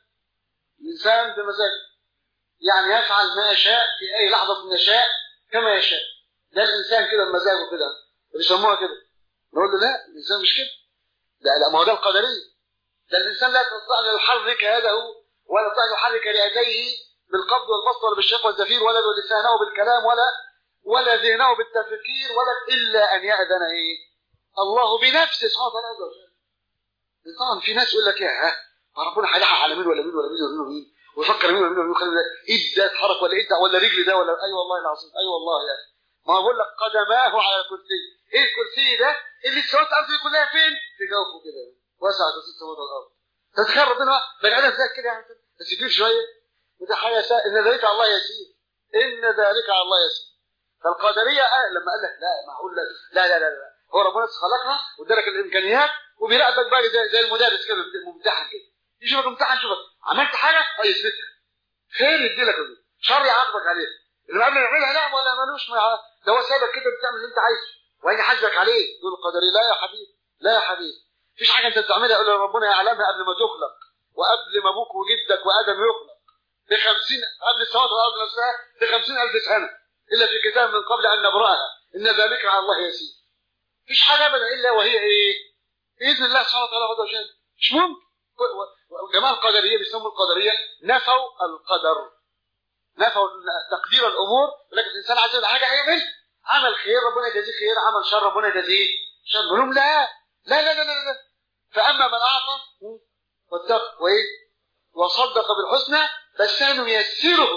الانسان بمزاجه يعني يفعل ما يشاء في اي لحظة من يشاء كما يشاء ده الانسان كده بمزاجه كده بيسموها كده نقول له لا الانسان مش كده ده لا ما هو ده القدريه ده الانسان لا يستطيع ان يحرك يده ولا يستطيع ان يحرك يديه بالقبض والبسط ولا بالشق والزفير ولا لسانه بالكلام ولا ولا ذهنه بالتفكير ولا الا ان ياذن ايه الله بنفسه سبحانه وتعالى طبعا في ناس يقول لك يا ها ربنا هيلحق على مين ولا مين ولا مين ولا مين ويفكر مين ولا مين ولا مين ايد ده اتحرك ولا ايد ده ولا رجل ده ولا اي أيوة والله العظيم اي أيوة والله يعني ما بقول لك قدماه على الكرسي ايه الكرسي ده اللي السماوات الارض كلها فين في جوفه كده وسع ست السماوات والارض تتخيل ربنا بني ادم زي كده يعني بس كبير شويه وده حاجه سا... ان ذلك على الله يسير ان ذلك على الله يسير فالقدريه آه لما قال لك لا معقول لا لا لا لا, لا. هو ربنا خلقها وادالك الامكانيات وبيراقبك بقى زي, زي المدرس كده الممتحن كده يشوفك امتحن شوفك عملت حاجه هيثبتها خير يديلك شر يعاقبك عليه اللي قبل يعملها نعم ولا ملوش مع ده هو سابك كده بتعمل اللي انت عايزه وهيجي حاسبك عليه تقول القدري لا يا حبيبي لا يا حبيبي مفيش حاجه انت بتعملها الا ربنا يعلمها قبل ما تخلق وقبل ما ابوك وجدك وادم يخلق ب 50 قبل السماوات والارض نفسها ب 50000 سنه الا في كتاب من قبل ان نبراها ان ذلك على الله يسير مفيش حاجه ابدا الا وهي ايه باذن الله سبحانه وتعالى عز وجل مش ممكن جماعه القدريه بيسموا القدريه نفوا القدر نفوا تقدير الامور ولكن الانسان عايز يعمل حاجه هيعمل عمل خير ربنا يجازيه خير عمل شر ربنا يجازيه شر لهم لا لا لا لا لا, لا. فاما من اعطى واتقى وايه وصدق بالحسنى فسنيسره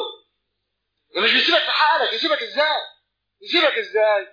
يعني مش بيسيبك في حالك يسيبك ازاي يسيبك ازاي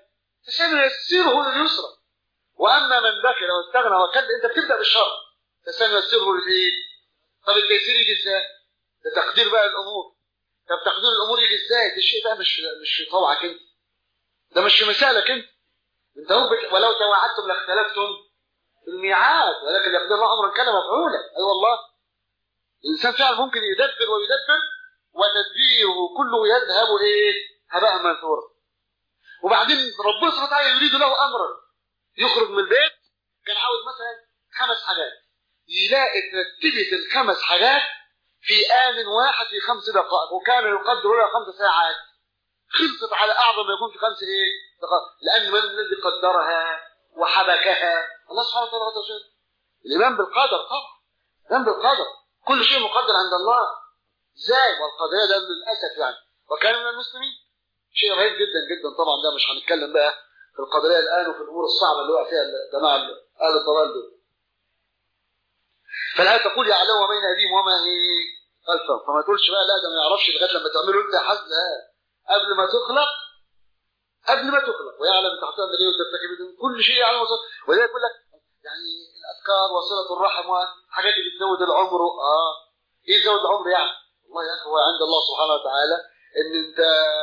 فسنيسره لليسرى واما من بخل واستغنى وكذب انت بتبدا بالشر فسنيسره للايه طب التيسير يجي ازاي ده تقدير بقى الامور طب تقدير الامور يجي ازاي ده الشيء ده مش مش في طوعك انت ده مش في مثالك انت انت هو بت... ولو توعدتم لاختلفتم في الميعاد ولكن يقدر الله امرا كان مفعولا اي أيوة والله الانسان فعلا ممكن يدبر ويدبر وتدبيره كله يذهب ايه هباء منثورا وبعدين ربنا سبحانه وتعالى يريد له امرا يخرج من البيت كان عاوز مثلا خمس حاجات يلاقي ترتبت الخمس حاجات في آن واحد في خمس دقائق وكان يقدر لها خمس ساعات خلصت على أعظم ما يكون في خمس إيه دقائق لأن من الذي قدرها وحبكها الله سبحانه وتعالى وجل الإيمان بالقدر طبعا الإيمان بالقدر كل شيء مقدر عند الله ازاي والقضية ده للأسف يعني وكان من المسلمين شيء رهيب جدا جدا طبعا ده مش هنتكلم بقى في القدرية الآن وفي الأمور الصعبة اللي وقع فيها الجماعة أهل الضلال دول فالآية تقول يعلم بين أيديهم وما هي خلفهم فما تقولش بقى لا ده ما يعرفش لغاية لما تعمله أنت يا حد لا قبل ما تخلق قبل ما تخلق ويعلم تحتها من ايه وترتكب كل شيء يعلم وده يقول لك يعني الاذكار وصله الرحم وحاجات اللي بتزود العمر اه ايه تزود العمر يعني والله يا اخي هو عند الله سبحانه وتعالى ان انت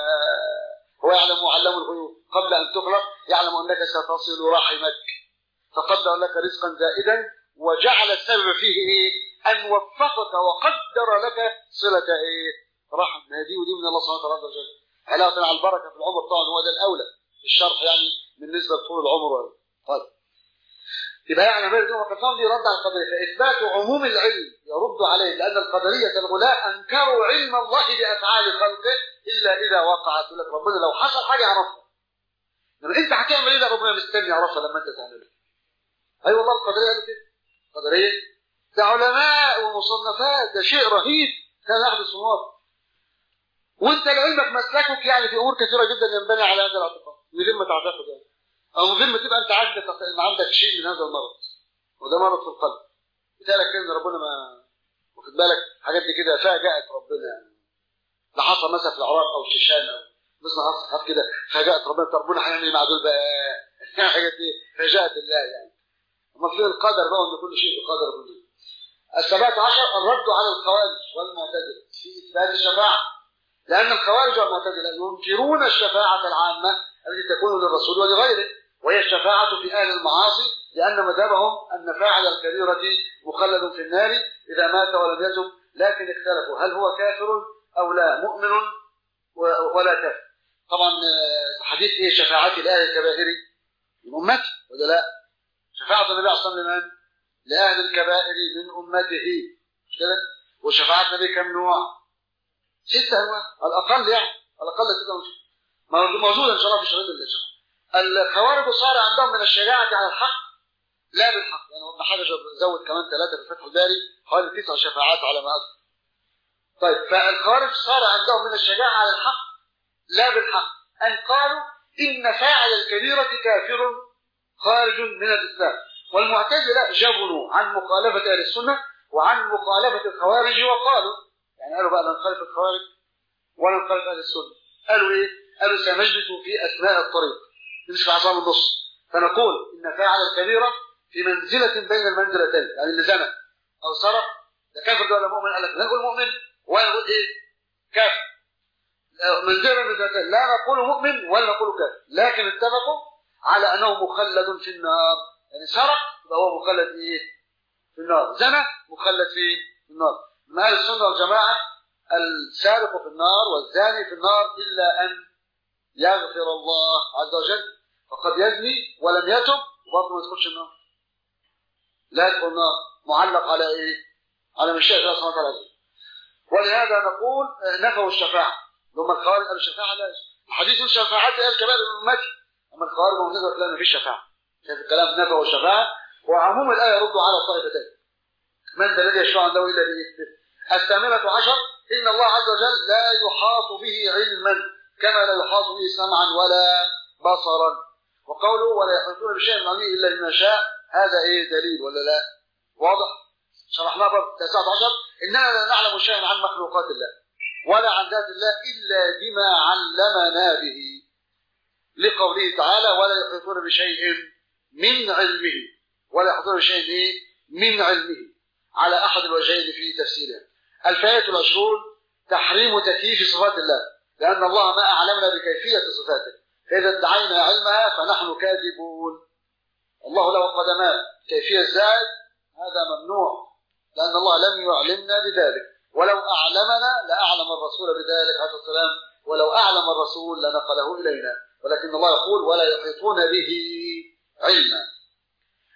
هو يعلم وعلم الغيوب قبل ان تخلق يعلم انك ستصل رحمك فقدر لك رزقا زائدا وجعل السبب فيه ايه ان وفقك وقدر لك صله ايه رحم هذه ودي من الله سبحانه وتعالى علاقه على البركه في العمر طبعا هو ده الاولى الشرح يعني بالنسبه لطول العمر طيب يبقى يعني غير ده وقفهم دي رد على القدريه فاثبات عموم العلم يرد عليه لان القدريه الغلاء انكروا علم الله بافعال خلقه الا اذا وقعت يقول لك ربنا لو حصل حاجه يعرفها لما انت هتعمل ايه ده ربنا مستني يعرفها لما انت تعملها اي أيوة والله القدريه قالوا كده القدريه ده علماء ومصنفات ده شيء رهيب كان يحدث في الواقع وانت لعلمك مسلكك يعني في امور كثيره جدا ينبني على هذا الاعتقاد من غير ما تعتقد يعني او من غير ما تبقى انت عندك ان عندك شيء من هذا المرض وده مرض في القلب بتالك كده ربنا ما واخد بالك حاجات دي كده فاجأت ربنا يعني ده حصل مثلا في العراق او الشيشان او مثلا حصل حاجات كده فاجأت ربنا ربنا هيعمل ايه مع دول بقى حاجات دي فاجأت الله يعني اما في القدر بقى ان كل شيء بقدر كله السبعة عشر الرد على الخوارج والمعتزلة في إثبات الشفاعة لأن الخوارج والمعتزلة ينكرون الشفاعة العامة التي تكون للرسول ولغيره وهي الشفاعة في أهل المعاصي لأن مذهبهم أن فاعل الكبيرة مخلد في النار إذا مات ولم يتب لكن اختلفوا هل هو كافر أو لا مؤمن ولا كافر طبعا حديث إيه شفاعة لأهل الكبائر من أمتي ولا لا شفاعة النبي أصلا لمن؟ لأهل الكبائر من أمته مش كده؟ وشفاعة النبي كم نوع؟ ستة أنواع الأقل يعني الأقل ستة أنواع موجودة إن شاء الله في شريط الشفاعة الخوارج صار عندهم من الشريعة على الحق لا بالحق يعني ابن حجر زود كمان ثلاثة في فتح الباري حوالي تسع شفاعات على ما أذكر طيب فالخوارج صار عندهم من الشجاعة على الحق لا بالحق أن قالوا إن فاعل الكبيرة كافر خارج من الإسلام والمعتزلة جبنوا عن مخالفة أهل السنة وعن مخالفة الخوارج وقالوا يعني قالوا بقى لا نخالف الخوارج ولا نخالف أهل السنة قالوا إيه؟ قالوا سنجلس في أثناء الطريق نمسك عصام النص فنقول إن فاعل الكبيرة في منزلة بين المنزلتين يعني اللي زنى أو سرق ده كافر ده ولا مؤمن قال لك لا نقول مؤمن ولا نقول إيه؟ كافر منزلة من المنزلتين لا نقول مؤمن ولا نقول كافر لكن اتفقوا على أنه مخلد في النار يعني سرق يبقى هو مخلد إيه؟ في النار زنى مخلد في النار من أهل السنة والجماعة السارق في النار والزاني في النار إلا أن يغفر الله عز وجل فقد يزني ولم يتب وبرضه ما يدخلش النار لا يدخل النار معلق على ايه على مشيئة الله سبحانه وتعالى ولهذا نقول نفوا الشفاعة لما الخوارج قالوا الشفاعة لا الحديث الشفاعات هي الكبائر من أمتي أما الخوارج ومنتظر لا ما فيش شفاعة شايف الكلام نفوا الشفاعة وعموم الآية يرد على الطائفتين من ذا الذي يشفع عنده إلا بإذنه الثامنة عشر إن الله عز وجل لا يحاط به علما كما لا يحاط به سمعا ولا بصرا وقوله ولا يحيطون بشيء من علمه الا بما شاء هذا ايه دليل ولا لا واضح شرحناه برضه 19 اننا لا نعلم شيئا عن مخلوقات الله ولا عن ذات الله الا بما علمنا به لقوله تعالى ولا يحيطون بشيء من علمه ولا يحيطون بشيء ايه من علمه على احد الوجهين في تفسيره الفائده العشرون تحريم تكييف صفات الله لأن الله ما أعلمنا بكيفية صفاته فإذا ادعينا علمها فنحن كاذبون الله له قدمان كيفية ازاي هذا ممنوع لأن الله لم يعلمنا بذلك ولو أعلمنا لأعلم الرسول بذلك عليه السلام ولو أعلم الرسول لنقله إلينا ولكن الله يقول ولا يحيطون به علما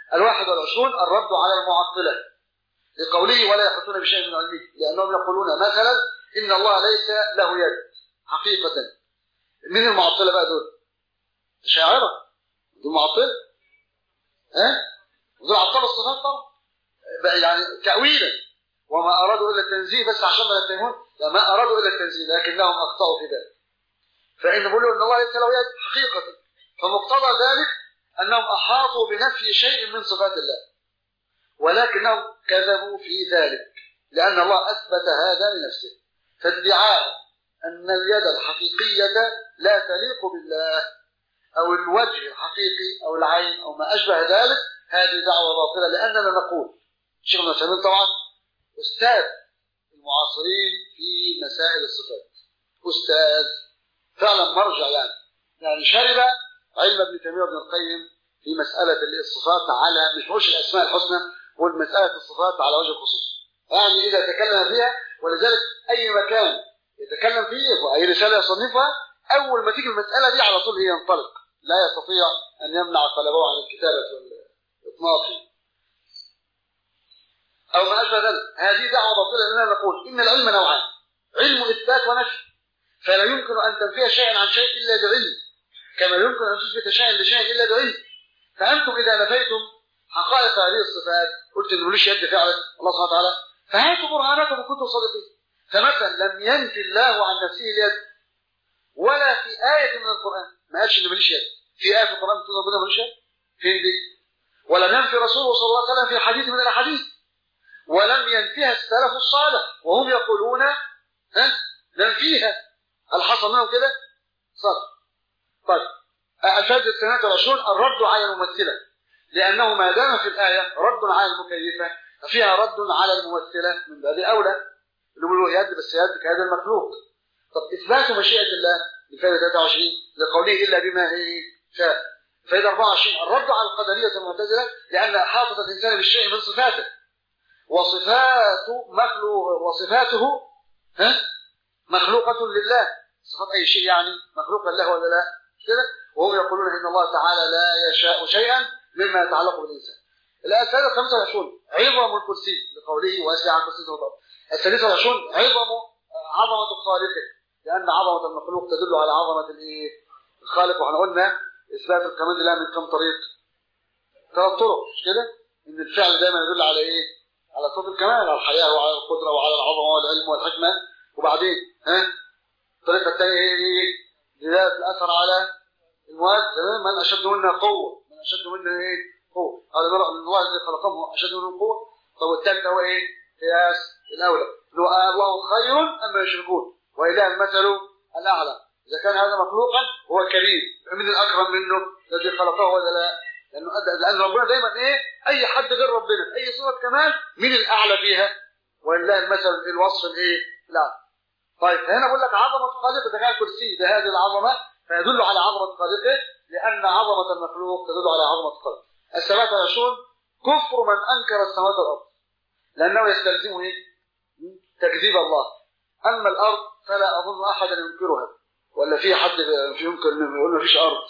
الواحد والعشرون الرد على المعطلة لقوله ولا يحطون بشيء من علمه لأنهم يقولون مثلا إن الله ليس له يد حقيقة من المعطلة بقى دول الشاعرة دول معطلة ها دول عطلوا الصفات طبعا بقى يعني تأويلا وما أرادوا إلا التنزيه بس عشان ما يتهمون ما أرادوا إلا التنزيه لكنهم أخطأوا في ذلك فإن بيقولوا إن الله ليس له يد حقيقة فمقتضى ذلك أنهم أحاطوا بنفي شيء من صفات الله ولكنهم كذبوا في ذلك لأن الله أثبت هذا لنفسه فادعاء أن اليد الحقيقية لا تليق بالله أو الوجه الحقيقي أو العين أو ما أشبه ذلك هذه دعوة باطلة لأننا نقول شيخ ابن طبعا أستاذ المعاصرين في مسائل الصفات أستاذ فعلا مرجع يعني يعني شرب علم ابن تيمية وابن القيم في مسألة الصفات على مش مش الأسماء الحسنى والمسألة الصفات على وجه الخصوص يعني إذا تكلم فيها ولذلك أي مكان يتكلم فيه وأي رسالة يصنفها أول ما تيجي المسألة دي على طول هي ينطلق لا يستطيع أن يمنع طلبه عن الكتابة والإطلاق أو ما أشبه ذلك هذه دعوة باطلة لأننا نقول إن العلم نوعان علم إثبات ونفي فلا يمكن أن تنفي شيئا عن شيء إلا بعلم كما يمكن أن تثبت شيئا لشيء إلا بعلم فأنتم إذا نفيتم حقائق هذه الصفات قلت إنه ملوش يد فعلا الله سبحانه وتعالى فهاتوا برهانكم إن كنتم صادقين فمثلا لم ينفي الله عن نفسه اليد ولا في آية من القرآن ما قالش إنه ملوش يد في آية في القرآن بتقول ربنا ملوش يد فين دي ولم ينفي رسوله صلى الله عليه وسلم في حديث من الأحاديث ولم ينفيها السلف الصالح وهم يقولون ها ننفيها هل حصل منهم كده؟ صدق طيب أشد السنة والعشرون الرد على الممثلة لأنه ما دام في الآية رد على المكيفة ففيها رد على الممثلة من باب أولى اللي بيقولوا يد بس يد كهذا المخلوق طب إثبات مشيئة الله لفائدة 23 لقوله إلا بما هي شاء فإذا 24 الرد على القدرية المعتزلة لأن حافظ الإنسان بالشيء من صفاته وصفات مخلوق وصفاته ها مخلوقة لله صفات أي شيء يعني مخلوقا له ولا لا كده وهم يقولون إن الله تعالى لا يشاء شيئا مما يتعلق بالإنسان الآية 25 عظم الكرسي لقوله واسع كرسي الأرض الثالثة والعشرون عظم عظمة الخالق لأن عظمة المخلوق تدل على عظمة الإيه الخالق وإحنا قلنا إثبات الكمال لله من كم طريق ثلاث طرق مش كده إن الفعل دايما يدل على إيه على صفة الكمال على الحياة وعلى القدرة وعلى العظمة والعلم والحكمة وبعدين ها الطريقة الثانية هي إيه دلالة الأثر على المواد من أشد منا قوة من أشد منا إيه قوة هذا نرى أن الله الذي خلقهم أشد منهم قوة طب والثالث هو إيه قياس الأولى لو الله خير أما يشركون وإله المثل الأعلى إذا كان هذا مخلوقا هو كريم من الأكرم منه الذي خلقه ولا لا لأنه لأن ربنا دايما إيه أي حد غير ربنا أي صفة كمال من الأعلى فيها ولله المثل الوصف الإيه لا طيب هنا بقول لك عظمة خالق ده كان كرسي ده هذه العظمة فيدل على عظمة خالقه لأن عظمة المخلوق تدل على عظمة خالقه السبعة والعشرون كفر من أنكر السماوات والأرض لأنه يستلزمه إيه؟ تكذيب الله أما الأرض فلا أظن أحدا ينكرها ولا في حد في ينكر يقول ما فيش أرض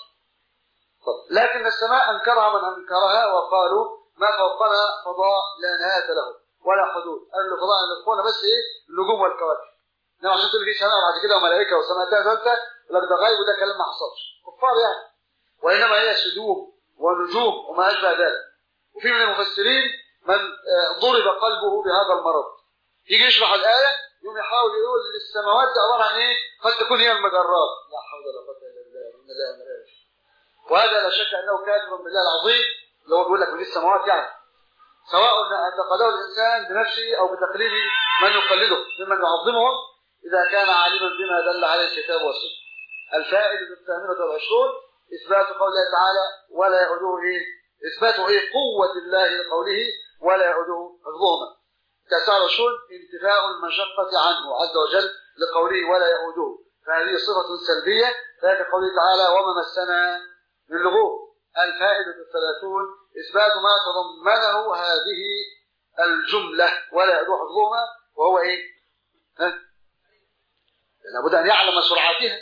لكن السماء أنكرها من أنكرها وقالوا ما فوقنا فضاء لا نهاية له ولا حدود قال له فضاء نفقونا بس إيه النجوم والكواكب انما عشان تقول في سماء بعد كده وملائكه وسماء ده ثالثه لك ده غيب وده كلام ما حصلش كفار يعني وانما هي سدوم ونجوم وما اشبه ذلك وفي من المفسرين من ضرب قلبه بهذا المرض يجي يشرح الايه يقوم يحاول يقول السماوات دي عباره عن ايه؟ قد تكون هي المجرات لا حول ولا قوه الا بالله ان الله وملائكته وهذا لا شك انه كافر بالله العظيم اللي هو بيقول لك من السماوات يعني سواء اعتقده الانسان بنفسه او بتقليد من يقلده ممن يعظمهم إذا كان عالما بما دل عليه الكتاب والسنة الفائدة الثامنة والعشرون إثبات قول الله تعالى ولا يعوده إيه؟ إثبات إيه قوة الله لقوله ولا يعوده حفظهما التاسع والعشرون انتفاء المشقة عنه عز وجل لقوله ولا يعوده فهذه صفة سلبية ذلك قوله تعالى وما مسنا من لغوب الفائدة الثلاثون إثبات ما تضمنه هذه الجملة ولا يعوده حفظهما وهو إيه؟ ها؟ لابد أن يعلم سرعاتها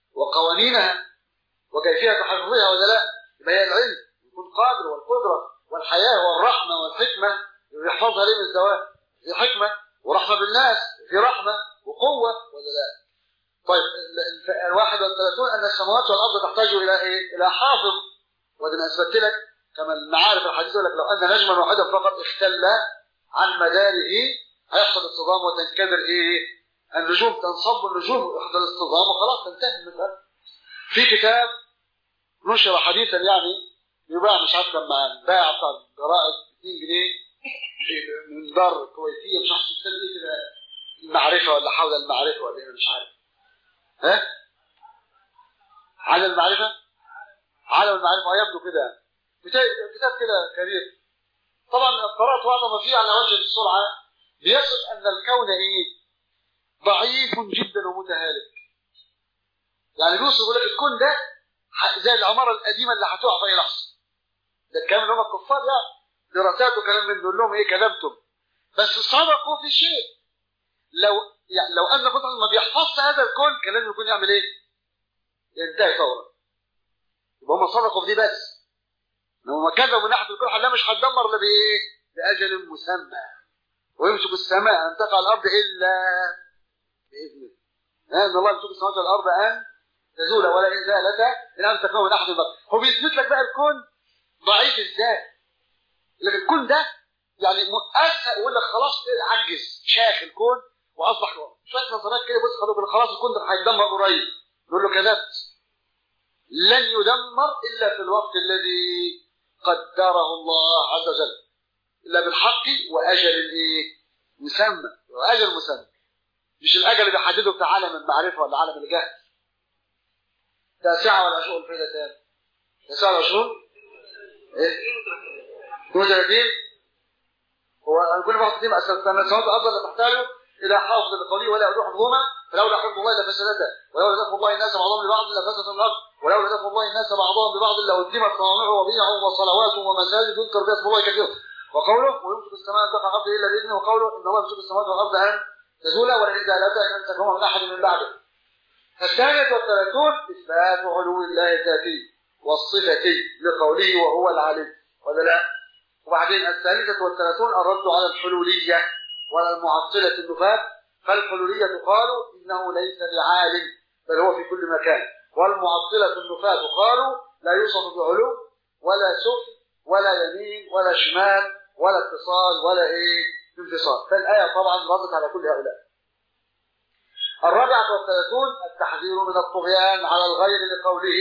وقوانينها وكيفية حفظها ولا لا يبقى هي العلم يكون قادر والقدرة والحياه والرحمه والحكمه يحفظها ليه من الزواج في حكمه ورحمه بالناس في رحمه وقوه ولا لا طيب ال 31 ان السماوات والارض تحتاج الى ايه الى حافظ وده انا اثبت لك كما المعارف الحديث يقول لك لو ان نجما واحدا فقط اختل عن مداره هيحصل اصطدام وتنكدر ايه النجوم تنصب النجوم يحصل اصطدام وخلاص تنتهي المساله في كتاب نشر حديثا يعني يباع مش عارف لما باع بتاع الجرائد 2 جنيه من دار كويتيه مش عارف كتاب ايه كده المعرفه ولا حول المعرفه ولا ايه مش عارف ها على المعرفه عالم المعرفه يبدو كده كتاب كده كبير طبعا قرات بعض ما فيه على وجه السرعه بيصف ان الكون ايه ضعيف جدا ومتهالك يعني بيوصف يقول لك الكون ده زي العماره القديمه اللي هتقع في اي لحظه ده الكلام اللي هم الكفار يعني دراسات وكلام من دول لهم ايه كذبتم بس صدقوا في شيء لو يعني لو ان قطعا ما بيحفظش هذا الكون كان لازم يكون يعمل ايه؟ ينتهي فورا يبقى هم صدقوا في دي بس لما كذبوا من ناحيه الكون حلا مش هتدمر الا بايه؟ باجل مسمى ويمسك السماء ان تقع الارض الا باذنه ان الله يمسك السماوات والارض ان تزول ولا ان زالتا ان ان تكون من احد البشر هو بيثبت لك بقى الكون ضعيف ازاي؟ لكن الكون ده يعني اسهل يقول لك خلاص عجز شاخ الكون واصبح شويه نظريات كده بص خلاص خلاص الكون ده هيتدمر قريب نقول له كذبت لن يدمر الا في الوقت الذي قدره الله عز وجل الا بالحق واجل ايه مسمى واجل مسمى مش الاجل اللي بيحدده بتاع عالم المعرفه ولا عالم الجهل تاسعه ولا عشرون الفائده تاني تاسعه ولا عشرون ايه 32 هو كل واحد فيهم السماوات والارض لا تحتاج الى حافظ لقوله ولا يدوح حفظهما فلولا حفظ الله لفسدتا ولولا دفع الله الناس بعضهم ببعض لفسدت الارض ولولا دفع الله الناس بعضهم ببعض لهدمت صوامع وبيع وصلوات ومساجد يذكر بها اسم الله كثيرا وقوله ويمسك السماء ان تقع الارض الا باذنه وقوله ان الله يمسك السماوات والارض ان تزولا ولئن زالتا ان امسكهما من احد من بعده الثانية والثلاثون إثبات علو الله الذاتي والصفتي لقوله وهو العلي ولا لا؟ وبعدين الثالثة والثلاثون الرد على الحلولية وعلى المعطلة النفاة فالحلولية قالوا إنه ليس بعالم بل هو في كل مكان والمعطلة النفاة قالوا لا يوصف بعلو ولا سفل ولا يمين ولا شمال ولا اتصال ولا ايه انفصال فالآية طبعا ردت على كل هؤلاء الرابعة والثلاثون التحذير من الطغيان على الغير لقوله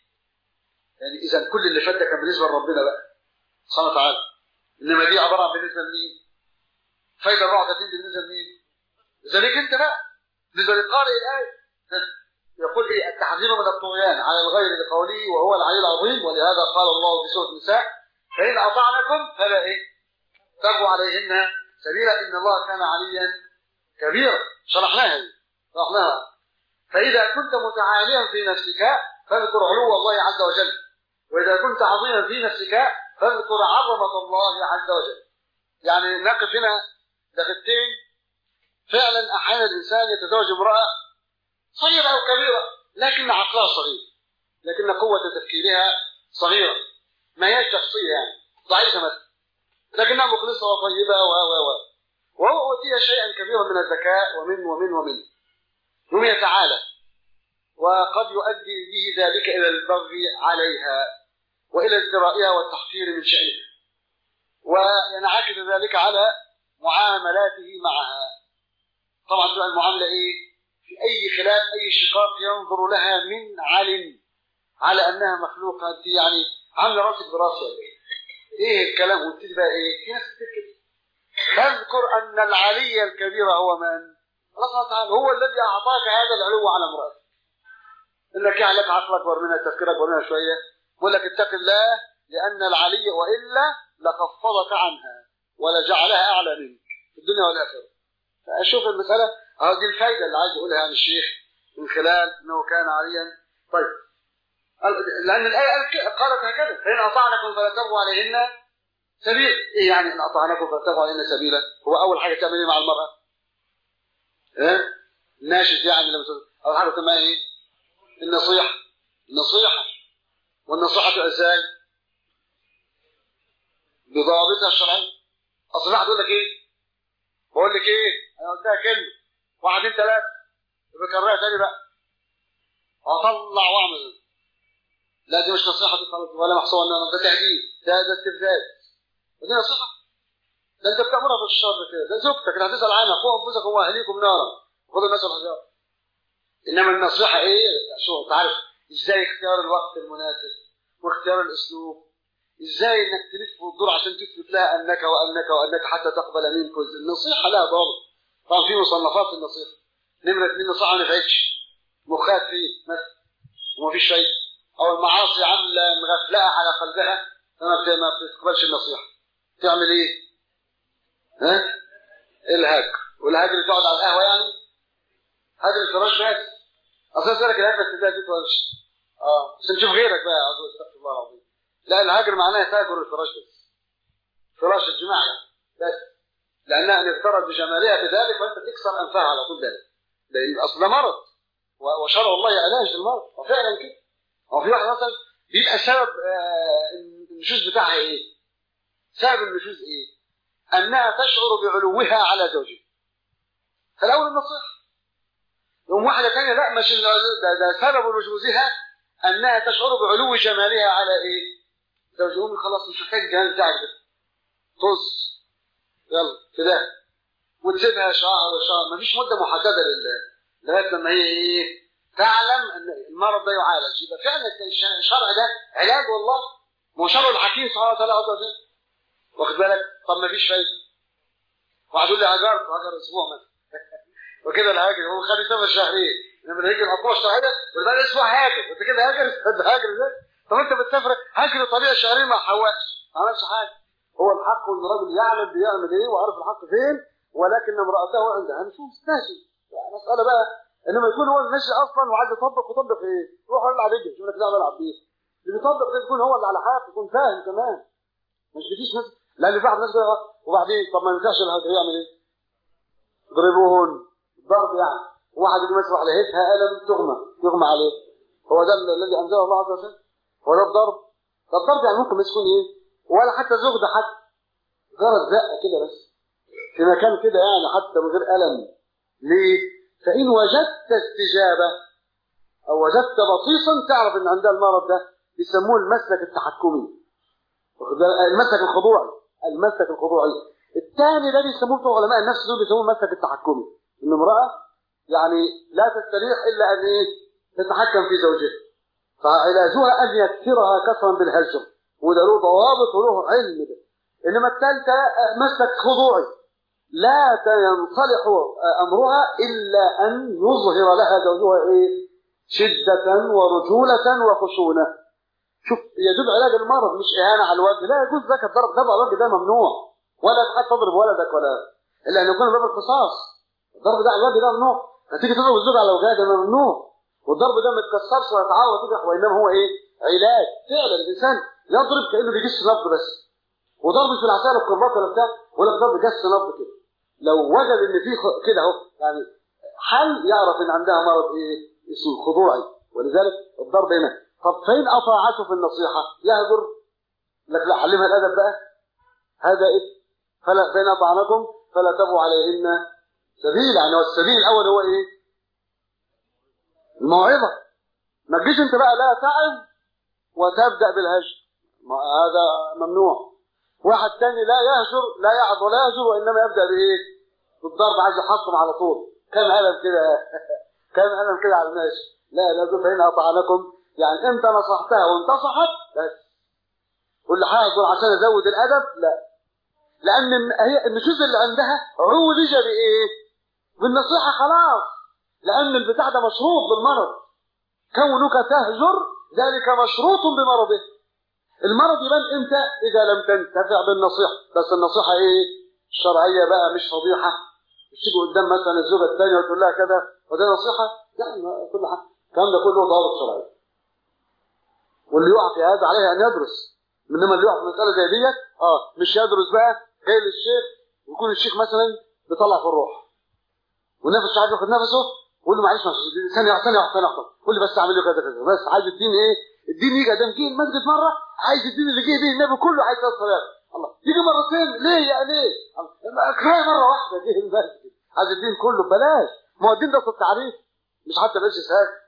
يعني إذا كل اللي فات ده كان بالنسبة لربنا بقى سبحانه وتعالى إنما دي عبارة عن بالنسبة لمين؟ فايدة 34 بالنسبة لمين؟ لذلك أنت بقى بالنسبة لقارئ الآية يقول إيه التحذير من الطغيان على الغير لقوله وهو العلي العظيم ولهذا قال الله في سورة النساء فإن أطعنكم فلا إيه؟ تبغوا عليهن سبيلا إن الله كان عليا كبيرا شرحناها دي شرحناها فإذا كنت متعاليا في نفسك فاذكر علو الله عز وجل وإذا كنت عظيما في نفسك فاذكر عظمة الله عز وجل يعني نقف هنا دقيقتين فعلا أحيانا الإنسان يتزوج امرأة صغيرة أو كبيرة لكن عقلها صغير لكن قوة تفكيرها صغيرة ما هي شخصية يعني ضعيفة مثلا لكنها مخلصة وطيبة و و و وهو أوتي شيئا كبيرا من الذكاء ومن ومن ومن هم يتعالى وقد يؤدي به ذلك إلى البغي عليها وإلى ازدرائها والتحقير من شأنها وينعكس ذلك على معاملاته معها طبعا تبقى المعاملة إيه؟ في أي خلاف أي شقاق ينظر لها من علم على أنها مخلوقة يعني عاملة راسك براسها إيه؟ إيه الكلام وتبتدي بقى إيه؟ في ناس كتير تذكر أن العلي الكبير هو من؟ الله سبحانه وتعالى هو الذي أعطاك هذا العلو على امرأتك إنك يعني لك عقلك أكبر منها تفكيرك أكبر منها شوية بقول لك اتق الله لأن العلي وإلا لخفضك عنها ولجعلها أعلى منك في الدنيا والآخرة فأشوف المسألة أهو دي الفايدة اللي عايز يقولها عن الشيخ من خلال أنه كان عليا طيب لأن الآية قالت هكذا فإن أطعنكم فلا تبغوا عليهن سبيل إيه يعني إن أطعنكم فلا تبغوا عليهن سبيلا هو أول حاجة تعمل إيه مع المرأة؟ إيه؟ ناشد يعني لما أول حاجة تعمل إيه؟ النصيحة النصيحة والنصيحة ازاي بضوابطها الشرعيه اصل واحد يقول لك ايه بقول لك ايه انا قلتها كلمه واحد اثنين ثلاثه بكررها تاني بقى اطلع واعمل لا دي مش نصيحه دي خلاص ولا محصور ان ده تهديد ده ده استفزاز ودي نصيحه ده انت بتامرها بالشر كده ده زوجتك اللي هتسال عنها قوا انفسكم واهليكم نارا خدوا الناس الحجار انما النصيحه ايه شو تعرف ازاي اختيار الوقت المناسب واختيار الاسلوب ازاي انك تلف وتدور عشان تثبت لها انك وانك وانك حتى تقبل منك النصيحه لها ضابط طبعا في مصنفات النصيحه نمره اثنين نصيحه ما نفعتش مخات فيه مثلا ومفيش فايده او المعاصي عامله مغفلقه على قلبها فما ما بتقبلش النصيحه تعمل ايه؟ ها؟ الهجر والهجر تقعد على القهوه يعني؟ هجر الفراش بس اصل اسالك الهجر بس ده بيت ولا اه بس نشوف غيرك بقى اعوذ استغفر الله العظيم لا الهجر معناه تاجر الفراش بس فراش الجماع يعني بس لانها ان افترض بجمالها بذلك فانت تكسر انفها على طول ذلك لان اصل ده مرض وشرع الله علاج للمرض وفعلا كده هو في واحد مثلا بيبقى سبب النشوز بتاعها ايه؟ سبب النشوز ايه؟ انها تشعر بعلوها على زوجها. فالاول النصيحه. يوم واحده ثانيه لا مش ده, ده سبب نشوزها انها تشعر بعلو جمالها على ايه؟ زوجهم خلاص مش محتاج الجهاز بتاعك ده. طز يلا كده وتسيبها شهر شهر مفيش مده محدده لله لغايه لما هي ايه؟ تعلم ان المرض ده يعالج يبقى فعلا الشرع ده علاج والله ما هو شرع الحكيم سبحانه وتعالى عز وجل واخد بالك طب ما فيش فايده واحد يقول لي هجرت هجر اسبوع مثلا وكده الهاجر هو خلي سفر شهرين لما يجي الاسبوع الشهريه يبقى اسبوع هاجر انت كده هاجر هاجر ازاي طب انت بتسافر هاجر طبيعي شهرين ما حوقش ما عملش حاجه هو الحق ان الراجل يعلم بيعمل ايه وعارف الحق فين ولكن امراته عندها نشوز ماشي يعني مساله بقى انما يكون هو الماشي اصلا وعايز يطبق يطبق ايه؟ روح العب يجري شوف لك لعبه العب بيه اللي بيطبق ده يكون هو اللي على حق يكون فاهم كمان مش بتجيش ناس لان في واحد ناس كده وبعدين طب ما ينفعش الهجر يعمل ايه؟ ضربوهن ضرب يعني واحد يجي مسرح لهيتها قلم تغمى تغمى عليه هو ده الذي انزله الله عز وجل هو ده الضرب ده الضرب يعني ممكن يكون ايه؟ ولا حتى زوج ده حتى جرت زقه كده بس في مكان كده يعني حتى من غير الم ليه؟ فإن وجدت استجابة أو وجدت بطيصا تعرف إن عندها المرض ده بيسموه المسلك التحكمي المسلك الخضوعي المسلك الخضوعي الثاني ده بيسموه بتوع علماء النفس دول بيسموه المسلك التحكمي إن امرأة يعني لا تستريح إلا أن إيه تتحكم في زوجها فعلاجها أن يكثرها كثرا بالهجر وده له ضوابط وله علم ده إنما الثالثة مسلك خضوعي لا ينصلح أمرها إلا أن يظهر لها زوجها إيه؟ شدة ورجولة وخشونة شوف يدل علاج المرض مش إهانة على الوجه لا يجوز ذاك الضرب ضرب على الوجه ده ممنوع ولا حتى تضرب ولدك ولا إلا أن يكون باب القصاص الضرب ده على الوجه ده ممنوع هتيجي تضرب الزوج على وجهها ده ممنوع والضرب ده ما يتكسرش ويتعور وتجرح وإنما هو إيه؟ علاج فعلا الإنسان يضرب كأنه بيجس نبض بس وضرب في العساله الكربات ولا بتاع ولا ضرب جس نبض كده لو وجد ان في كده اهو يعني حل يعرف ان عندها مرض ايه اسمه خضوعي ولذلك الضرب هنا طب فين اطاعته في النصيحه يهجر لك لا علمها الادب بقى هذا إيه؟ فلا فين اطعنكم فلا تبوا عليهن سبيل يعني والسبيل الاول هو ايه الموعظه ما تجيش انت بقى لا تعظ وتبدا بالهجر هذا ممنوع واحد تاني لا يهجر لا يعظ ولا يهجر وانما يبدا بايه بالضرب عايز يحطم على طول كم قلم كده كم قلم كده على الماشي لا لا فين اطعنكم يعني انت نصحتها وانتصحت بس واللي هيهجر عشان ازود الادب لا لان هي النشوز اللي عندها عولج بايه بالنصيحه خلاص لان البتاع ده مشروط بالمرض كونك تهجر ذلك مشروط بمرضه المرض يبان امتى اذا لم تنتفع بالنصيحه بس النصيحه ايه الشرعيه بقى مش فضيحه مش تيجي قدام مثلا الزوجه الثانيه وتقول لها كذا وده نصيحه يعني كل حاجه الكلام ده كله ضوابط شرعيه واللي يقع في هذا عليه ان يدرس انما اللي يقع في مساله زي ديت اه مش يدرس بقى جاي للشيخ ويكون الشيخ مثلا بيطلع في الروح والنفس مش عايز ياخد نفسه يقول له معلش ثانيه ثانيه ثانيه قول لي بس اعمل له كذا كذا بس عايز الدين ايه الدين يجي قدام جه المسجد مره عايز الدين اللي جه بيه النبي كله عايز الصلاه الله يجي مرتين ليه يا ليه كفايه مره واحده جه المسجد عايز الدين كله ببلاش ما هو الدين ده التعريف مش حتى بس ساكت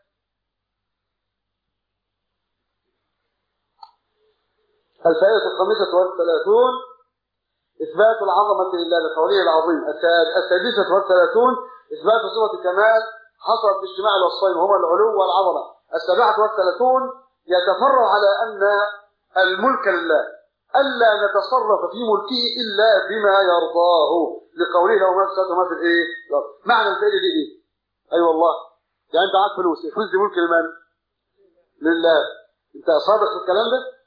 الفائدة الخامسة والثلاثون إثبات العظمة لله لقوله العظيم السادسة والثلاثون إثبات صفة الكمال حصلت باجتماع الوصفين وهما العلو والعظمة السابعة والثلاثون يتفرع على أن الملك لله ألا نتصرف في ملكه إلا بما يرضاه لقوله له ما في وما في الإيه؟ معنى الفعل دي إيه؟ أي أيوة والله يعني أنت معاك فلوس الفلوس دي ملك لمن؟ لله أنت صادق في الكلام ده؟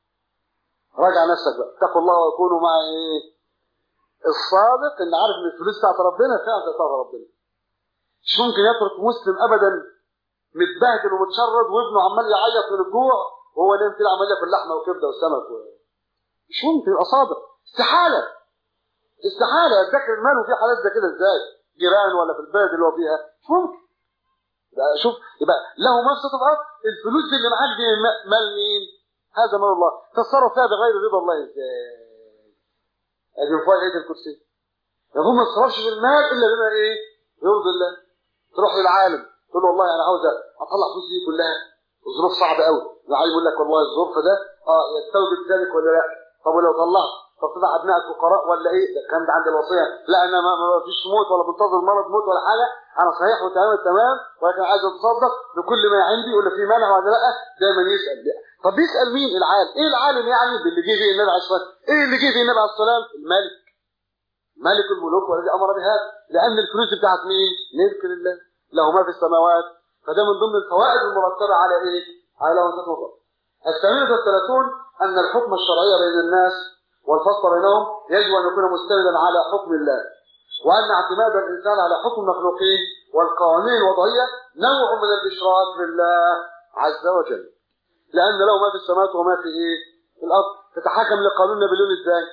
راجع نفسك بقى اتقوا الله وكونوا مع ايه الصادق اللي عارف ان الفلوس بتاعت ربنا فعلا بتاعت ربنا مش ممكن يترك مسلم ابدا متبهدل ومتشرد وابنه عمال يعيط من الجوع وهو نايم كده عمال ياكل لحمه وكبده وسمك و... مش ممكن يبقى صادق استحاله استحاله يتذكر المال وفي حالات زي كده ازاي جيران ولا في البلد اللي هو فيها مش ممكن يبقى شوف يبقى له مفسده الارض الفلوس اللي معاك دي مال مين هذا مال الله تصرف فيها بغير رضا الله ازاي ادي من فوق الايه الكرسي يقول ما تصرفش في المال الا بما ايه يرضي الله تروح للعالم تقول له والله انا عاوز اطلع فلوس دي كلها الظروف صعبه قوي العالم يقول لك والله الظروف ده اه يستوجب ذلك ولا لا طب ولو طلعت طب تضع ابنائك فقراء ولا ايه ده الكلام ده عند الوصيه لا انا ما, ما فيش موت ولا بنتظر مرض موت ولا حاجه انا صحيح وتمام التمام ولكن عايز اتصدق بكل ما عندي ولا في مانع ولا لا دايما يسال طب بيسال مين العالم ايه العالم يعني اللي جه فيه النبي عليه الصلاه ايه اللي جه فيه النبي عليه الصلاه الملك ملك الملوك والذي امر بهذا لان الفلوس بتاعت مين ملك لله له ما في السماوات فده من ضمن الفوائد المرتبه على ايه على وزاره الله الثامنه والثلاثون ان الحكم الشرعي بين الناس والفصل بينهم يجب ان يكون مستندا على حكم الله وان اعتماد الانسان على حكم المخلوقين والقوانين الوضعيه نوع من الاشراك بالله عز وجل لان له ما في السماوات وما في ايه في الارض تتحكم لقانون نابليون ازاي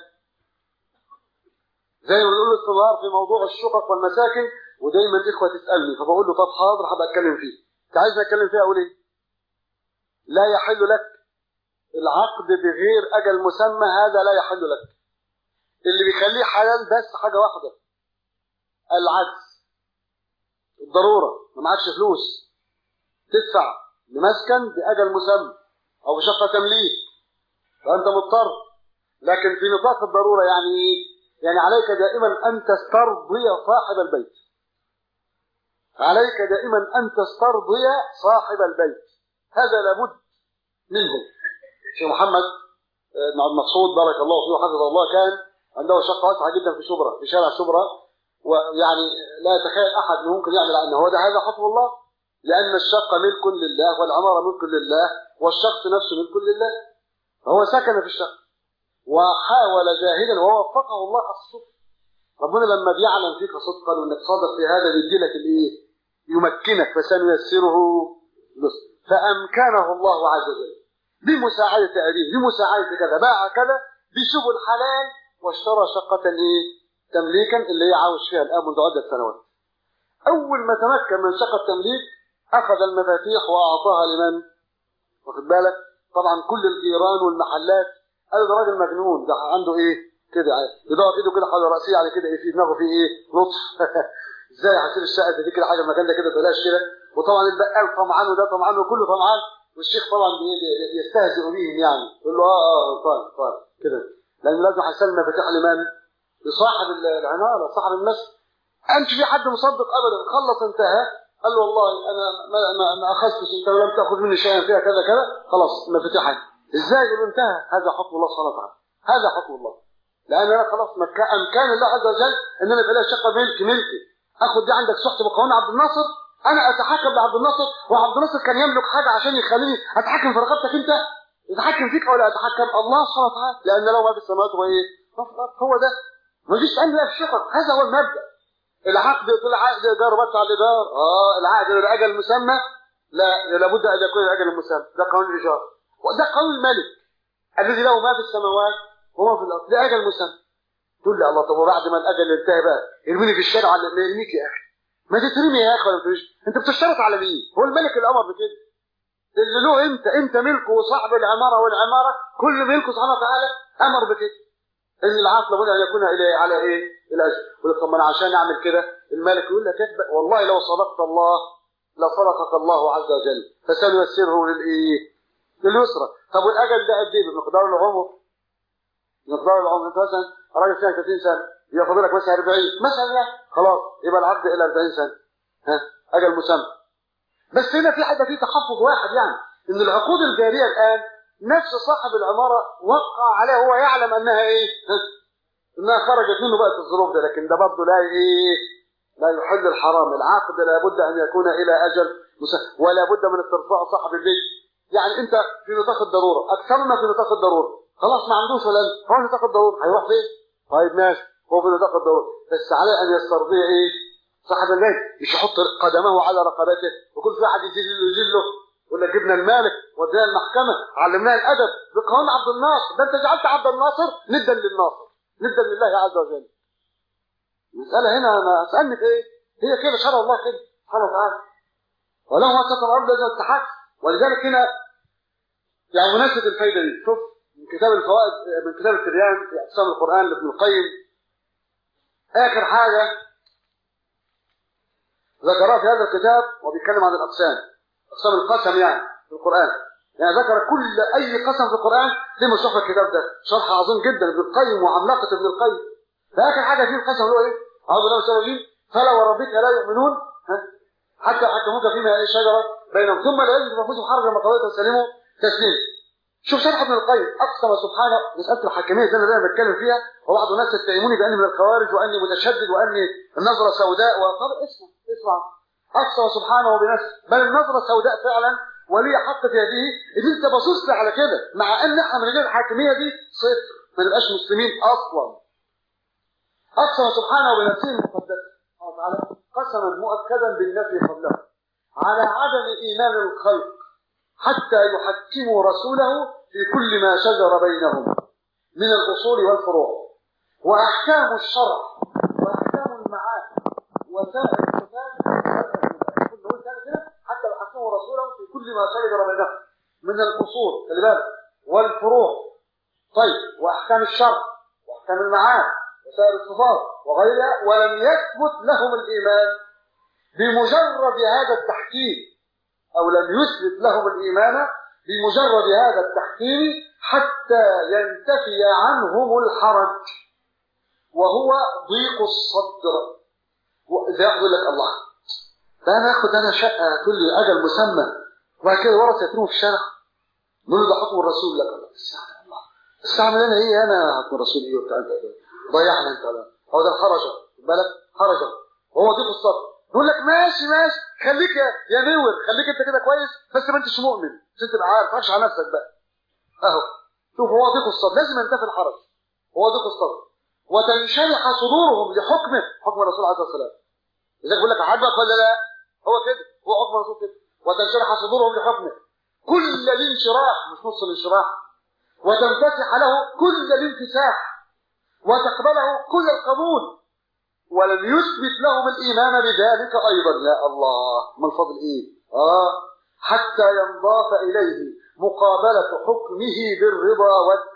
زي ما بنقول استمرار في موضوع الشقق والمساكن ودايما اخوه تسالني فبقول له طب حاضر هبقى اتكلم فيه انت عايزني اتكلم فيها اقول ايه لا يحل لك العقد بغير اجل مسمى هذا لا يحل لك اللي بيخليه حلال بس حاجه واحده العجز الضروره ما معكش فلوس تدفع لمسكن باجل مسمى او بشقه تمليك فانت مضطر لكن في نطاق الضروره يعني ايه يعني عليك دائما ان تسترضي صاحب البيت عليك دائما ان تسترضي صاحب البيت هذا لابد منه شيخ محمد بن عبد المقصود بارك الله فيه وحفظه الله كان عنده شقه واسعه جدا في شبرا في شارع شبرا ويعني لا يتخيل احد انه ممكن يعمل ان هو ده هذا حكم الله لان الشقه ملك لله والعماره ملك لله والشخص نفسه ملك لله فهو سكن في الشقه وحاول جاهدا ووفقه الله الصدق ربنا لما بيعلم فيك صدقا وانك صادق في هذا بيدي لك الايه يمكنك فسنيسره فامكنه الله عز وجل بمساعدة أبيه بمساعدة كذا باع كذا بسبل حلال واشترى شقة إيه؟ تمليكا اللي هي عاوش فيها الآن منذ عدة سنوات أول ما تمكن من شقة تمليك أخذ المفاتيح وأعطاها لمن؟ واخد بالك؟ طبعا كل الجيران والمحلات قالوا ده راجل مجنون ده عنده إيه؟ كده يدور ايده كده حول راسيه على كده ايه في دماغه في ايه؟ لطف ازاي هسيب الشقه دي كده حاجه المكان ده كده بلاش كده وطبعا البقال طمعان وده طمعان وكله طمعان والشيخ طبعا يستهزئ بهم يعني يقول له اه اه طيب طيب كده لان لازم هيسلم مفاتيح لمن؟ لصاحب العماره صاحب المسجد انت في حد مصدق ابدا خلص انتهى قال له والله انا ما ما, ما اخذتش انت ولم تاخذ مني شيئا فيها كذا كذا خلاص مفاتيح ازاي يقول انتهى هذا حكم الله سبحانه وتعالى هذا حكم الله لان انا خلاص امكان الله عز وجل ان انا يبقى شقه ملك ملكي اخد دي عندك صحت بقانون عبد الناصر انا اتحكم لعبد الناصر وعبد الناصر كان يملك حاجه عشان يخليني اتحكم في رقبتك انت يتحكم فيك ولا اتحكم الله سبحانه وتعالى لان له ما في السماوات وايه هو ده ما تجيش تسالني لا في الشقق هذا هو المبدا العقد طلع عقد ايجار بس على الايجار اه العقد للاجل مسمى لا لابد ان يكون الاجل المسمى ده قانون الايجار وده قانون الملك الذي له ما في السماوات وما في الارض ده اجل مسمى تقول لي الله طب وبعد ما الاجل ينتهي بقى ارميني في الشارع ولا ما يرميك يا اخي ما تترمي يا اخي ولا ترميش انت بتشترط على مين هو الملك الامر بكده اللي له انت انت ملكه وصاحب العماره والعماره كل ملكه سبحانه وتعالى امر بكده ان العقل لابد ان يكون الى على ايه؟ الاجل يقول طب ما انا عشان اعمل كده الملك يقول لك اكبر والله لو صدقت الله لصدقك الله عز وجل فسنيسره للايه؟ لليسرى طب والاجل ده قد ايه بمقدار العمر مقدار العمر انت مثلا راجل فيها 30 سنه ياخد لك مثلا 40 مثلا يعني خلاص يبقى العقد الى 40 سنه ها اجل مسمى بس هنا في حاجه في تحفظ واحد يعني ان العقود الجاريه الان نفس صاحب العماره وقع عليها هو يعلم انها ايه ها؟ انها خرجت منه بقى في الظروف ده لكن ده برضه لا ايه لا يحل الحرام العقد لابد ان يكون الى اجل مسمى ولا بد من استرضاء صاحب البيت يعني انت في نطاق الضروره اكثرنا في نطاق الضروره خلاص ما عندوش ولا هو نطاق الضروره هيروح فين طيب ماشي هو في نطاق الضروره بس عليه ان يسترضي ايه صاحب البيت مش يحط قدمه على رقبته وكل في واحد يزيد له يزيد له يقول لك جبنا المالك ودينا المحكمه علمناه الادب بقانون عبد الناصر ده انت جعلت عبد الناصر ندا للناصر ندا لله عز وجل المساله هنا انا اسالني في ايه هي كده شرع الله كده سبحانه وتعالى ولو ما سطر الارض لازم تحت ولذلك هنا يعني مناسبه الفايده دي شوف من كتاب الفوائد من كتاب التبيان في اقسام القران لابن القيم اخر حاجه ذكرها في هذا الكتاب وبيتكلم عن الاقسام اقسام القسم يعني في القران يعني ذكر كل اي قسم في القران ليه مشروح في الكتاب ده شرح عظيم جدا ابن القيم وعملاقه ابن القيم فاخر حاجه فيه القسم اللي هو ايه اعوذ بالله من الشيطان الرجيم فلا وربك لا يؤمنون ها؟ حتى حكموك فيما هي شجره بينهم ثم لا يجد انفسهم حرجا ما قضيت وسلموا تسليم شوف شرح ابن القيم اقسم سبحانه مساله الحاكميه زي اللي انا بتكلم فيها وبعض الناس يتهموني باني من الخوارج واني متشدد واني النظره سوداء وطب اسمع اسمع اقسم سبحانه بنفسه بل النظره سوداء فعلا ولي حق في هذه ان انت باصص لي على كده مع ان احنا من غير الحاكميه دي صفر ما نبقاش مسلمين اصلا اقسم سبحانه بنفسه المقدسه سبحانه وتعالى قسما مؤكدا بالنفي قبله على عدم ايمان الخلق حتى يحكموا رسوله في كل ما شجر بينهم من الاصول والفروع واحكام الشرع واحكام المعاد وسائر الصفات حتى يحكموا رسوله في كل ما شجر بينهم من الاصول خلي بالك والفروع طيب واحكام الشرع واحكام المعاد وسائر الصفات وغيرها ولم يثبت لهم الايمان بمجرد هذا التحكيم او لم يثبت لهم الايمان بمجرد هذا التحكيم حتى ينتفي عنهم الحرج وهو ضيق الصدر وإذا يقول لك الله ده انا اخد انا شقه تقول لي اجل مسمى وبعد كده ورثه يترموا في الشارع نقول له ده حكم الرسول لك الله استعمل الله استعمل انا ايه انا حكم الرسول ايه وبتاع انت ضيعنا انت لا هو ده الحرجه بالك حرجه وهو ضيق الصدر يقول لك ماشي ماشي خليك يا نور خليك انت كده كويس بس ما انتش مؤمن عشان تبقى عارف تخش على نفسك بقى اهو شوف هو ضيق الصدر لازم ينتفي الحرج هو ضيق الصدر وتنشرح صدورهم لحكمه حكم الرسول عليه الصلاه والسلام لذلك بيقول لك عاجبك ولا لا هو كده هو حكم الرسول كده وتنشرح صدورهم لحكمه كل الانشراح مش نص الانشراح وتنفتح له كل الانفتاح وتقبله كل القبول ولم يثبت لهم الايمان بذلك ايضا يا الله ما الفضل ايه اه حتى ينضاف اليه مقابله حكمه بالرضا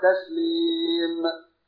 والتسليم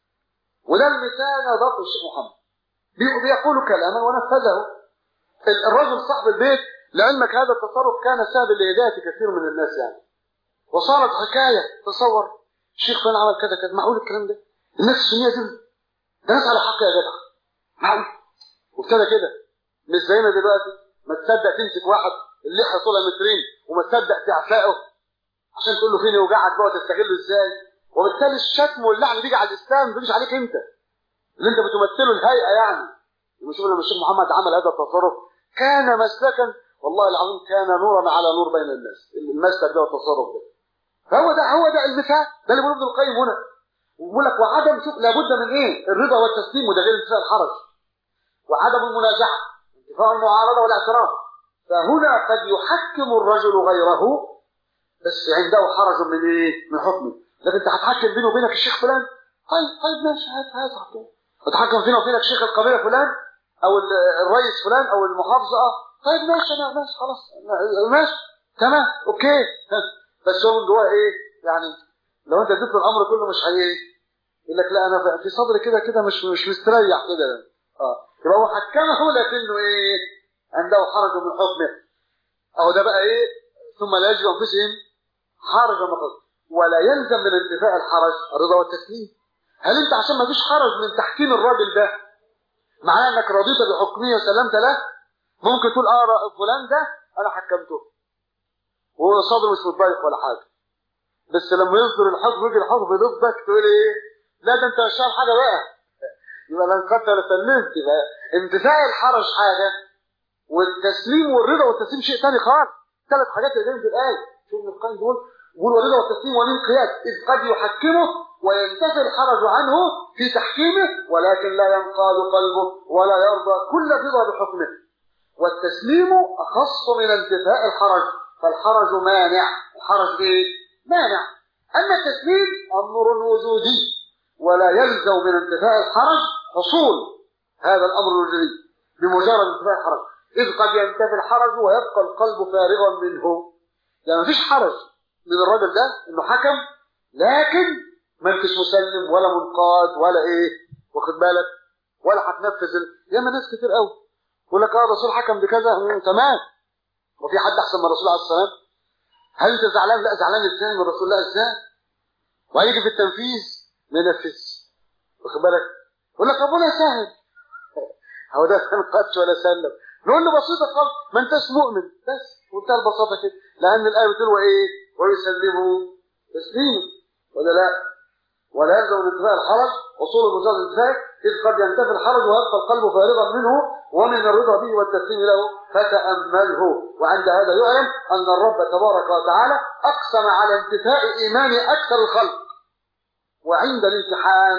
وده المثال ضبط الشيخ محمد بيقول كلاما ونفذه الرجل صاحب البيت لعلمك هذا التصرف كان سبب لهدايه كثير من الناس يعني وصارت حكايه تصور الشيخ فلان عمل كذا كذا معقول الكلام ده الناس السنيه دي ده ناس على حق يا جدع معقول وابتدى كده مش زينا دلوقتي ما تصدق تمسك واحد اللحيه طولها مترين وما تصدق تعفائه عشان تقول له فين وجعك بقى وتستغله ازاي وبالتالي الشتم واللعن بيجي على الاسلام ما بيجيش عليك انت اللي انت بتمثله الهيئه يعني وشوف لما الشيخ محمد عمل هذا التصرف كان مسلكا والله العظيم كان نورا على نور بين الناس المسلك ده والتصرف ده فهو ده هو ده المثال ده اللي بيقول ابن القيم هنا وبيقول لك وعدم شوف لابد من ايه الرضا والتسليم وده غير انتفاء الحرج وعدم المنازعه انتفاء المعارضه والاعتراض فهنا قد يحكم الرجل غيره بس عنده حرج من ايه من حكمه لكن انت هتحكم بينه وبينك الشيخ فلان طيب طيب ماشي هات هات حطوه وتحكم فينا وفينك شيخ القبيله فلان او الرئيس فلان او المحافظه اه طيب ماشي انا ماشي خلاص ماشي تمام اوكي بس هو من جواه ايه يعني لو انت اديت له الامر كله مش هي يقول لك لا انا في صدري كده كده مش مش مستريح كده اه يبقى هو حكمه لكنه ايه عنده حرج من حكمه اهو ده بقى ايه ثم لا يجد انفسهم حرج من حكمه ولا يلزم من انتفاء الحرج الرضا والتسليم هل انت عشان ما فيش حرج من تحكيم الراجل ده معناه انك رضيت بحكمه وسلمت له ممكن تقول اه فلان ده انا حكمته وهو صدره مش متضايق ولا حاجه بس لما يصدر الحكم يجي الحكم ضدك تقول ايه لا ده انت مش حاجه بقى يبقى لا انقطع ولا سلمت يبقى انتفاء الحرج حاجه والتسليم والرضا والتسليم شيء ثاني خالص ثلاث حاجات اللي جايين في الايه شوف ابن القيم بيقول بيقول والرضا والتسليم والانقياد اذ قد يحكمه وينتفي الحرج عنه في تحكيمه ولكن لا ينقاد قلبه ولا يرضى كل رضا بحكمه والتسليم اخص من انتفاء الحرج فالحرج مانع الحرج ايه مانع اما التسليم امر وجودي ولا يلزم من انتفاء الحرج حصول هذا الامر الوجودي بمجرد انتفاء الحرج اذ قد ينتفي الحرج ويبقى القلب فارغا منه يعني مفيش حرج من الراجل ده انه حكم لكن ما انتش مسلم ولا منقاد ولا ايه واخد بالك ولا هتنفذ ياما ناس كتير قوي يقول لك اه الرسول حكم بكذا تمام وفي حد احسن من الرسول عليه السلام هل انت زعلان لا زعلان ازاي من الرسول لا ازاي وهيجي في التنفيذ ما ينفذش واخد بالك يقول لك ربنا سهل هو ده ما قدش ولا سلم نقول له بسيطه خالص ما انتش مؤمن بس وانتهى البساطه كده لان الايه بتقول ايه ويسلموا تسليما ولا لا ولا يلزم من انتفاء الحرج وصول مجرد الانتفاء اذ قد ينتفي الحرج ويبقى القلب فارغا منه ومن الرضا به والتسليم له فتامله وعند هذا يعلم ان الرب تبارك وتعالى اقسم على انتفاء ايمان اكثر الخلق وعند الامتحان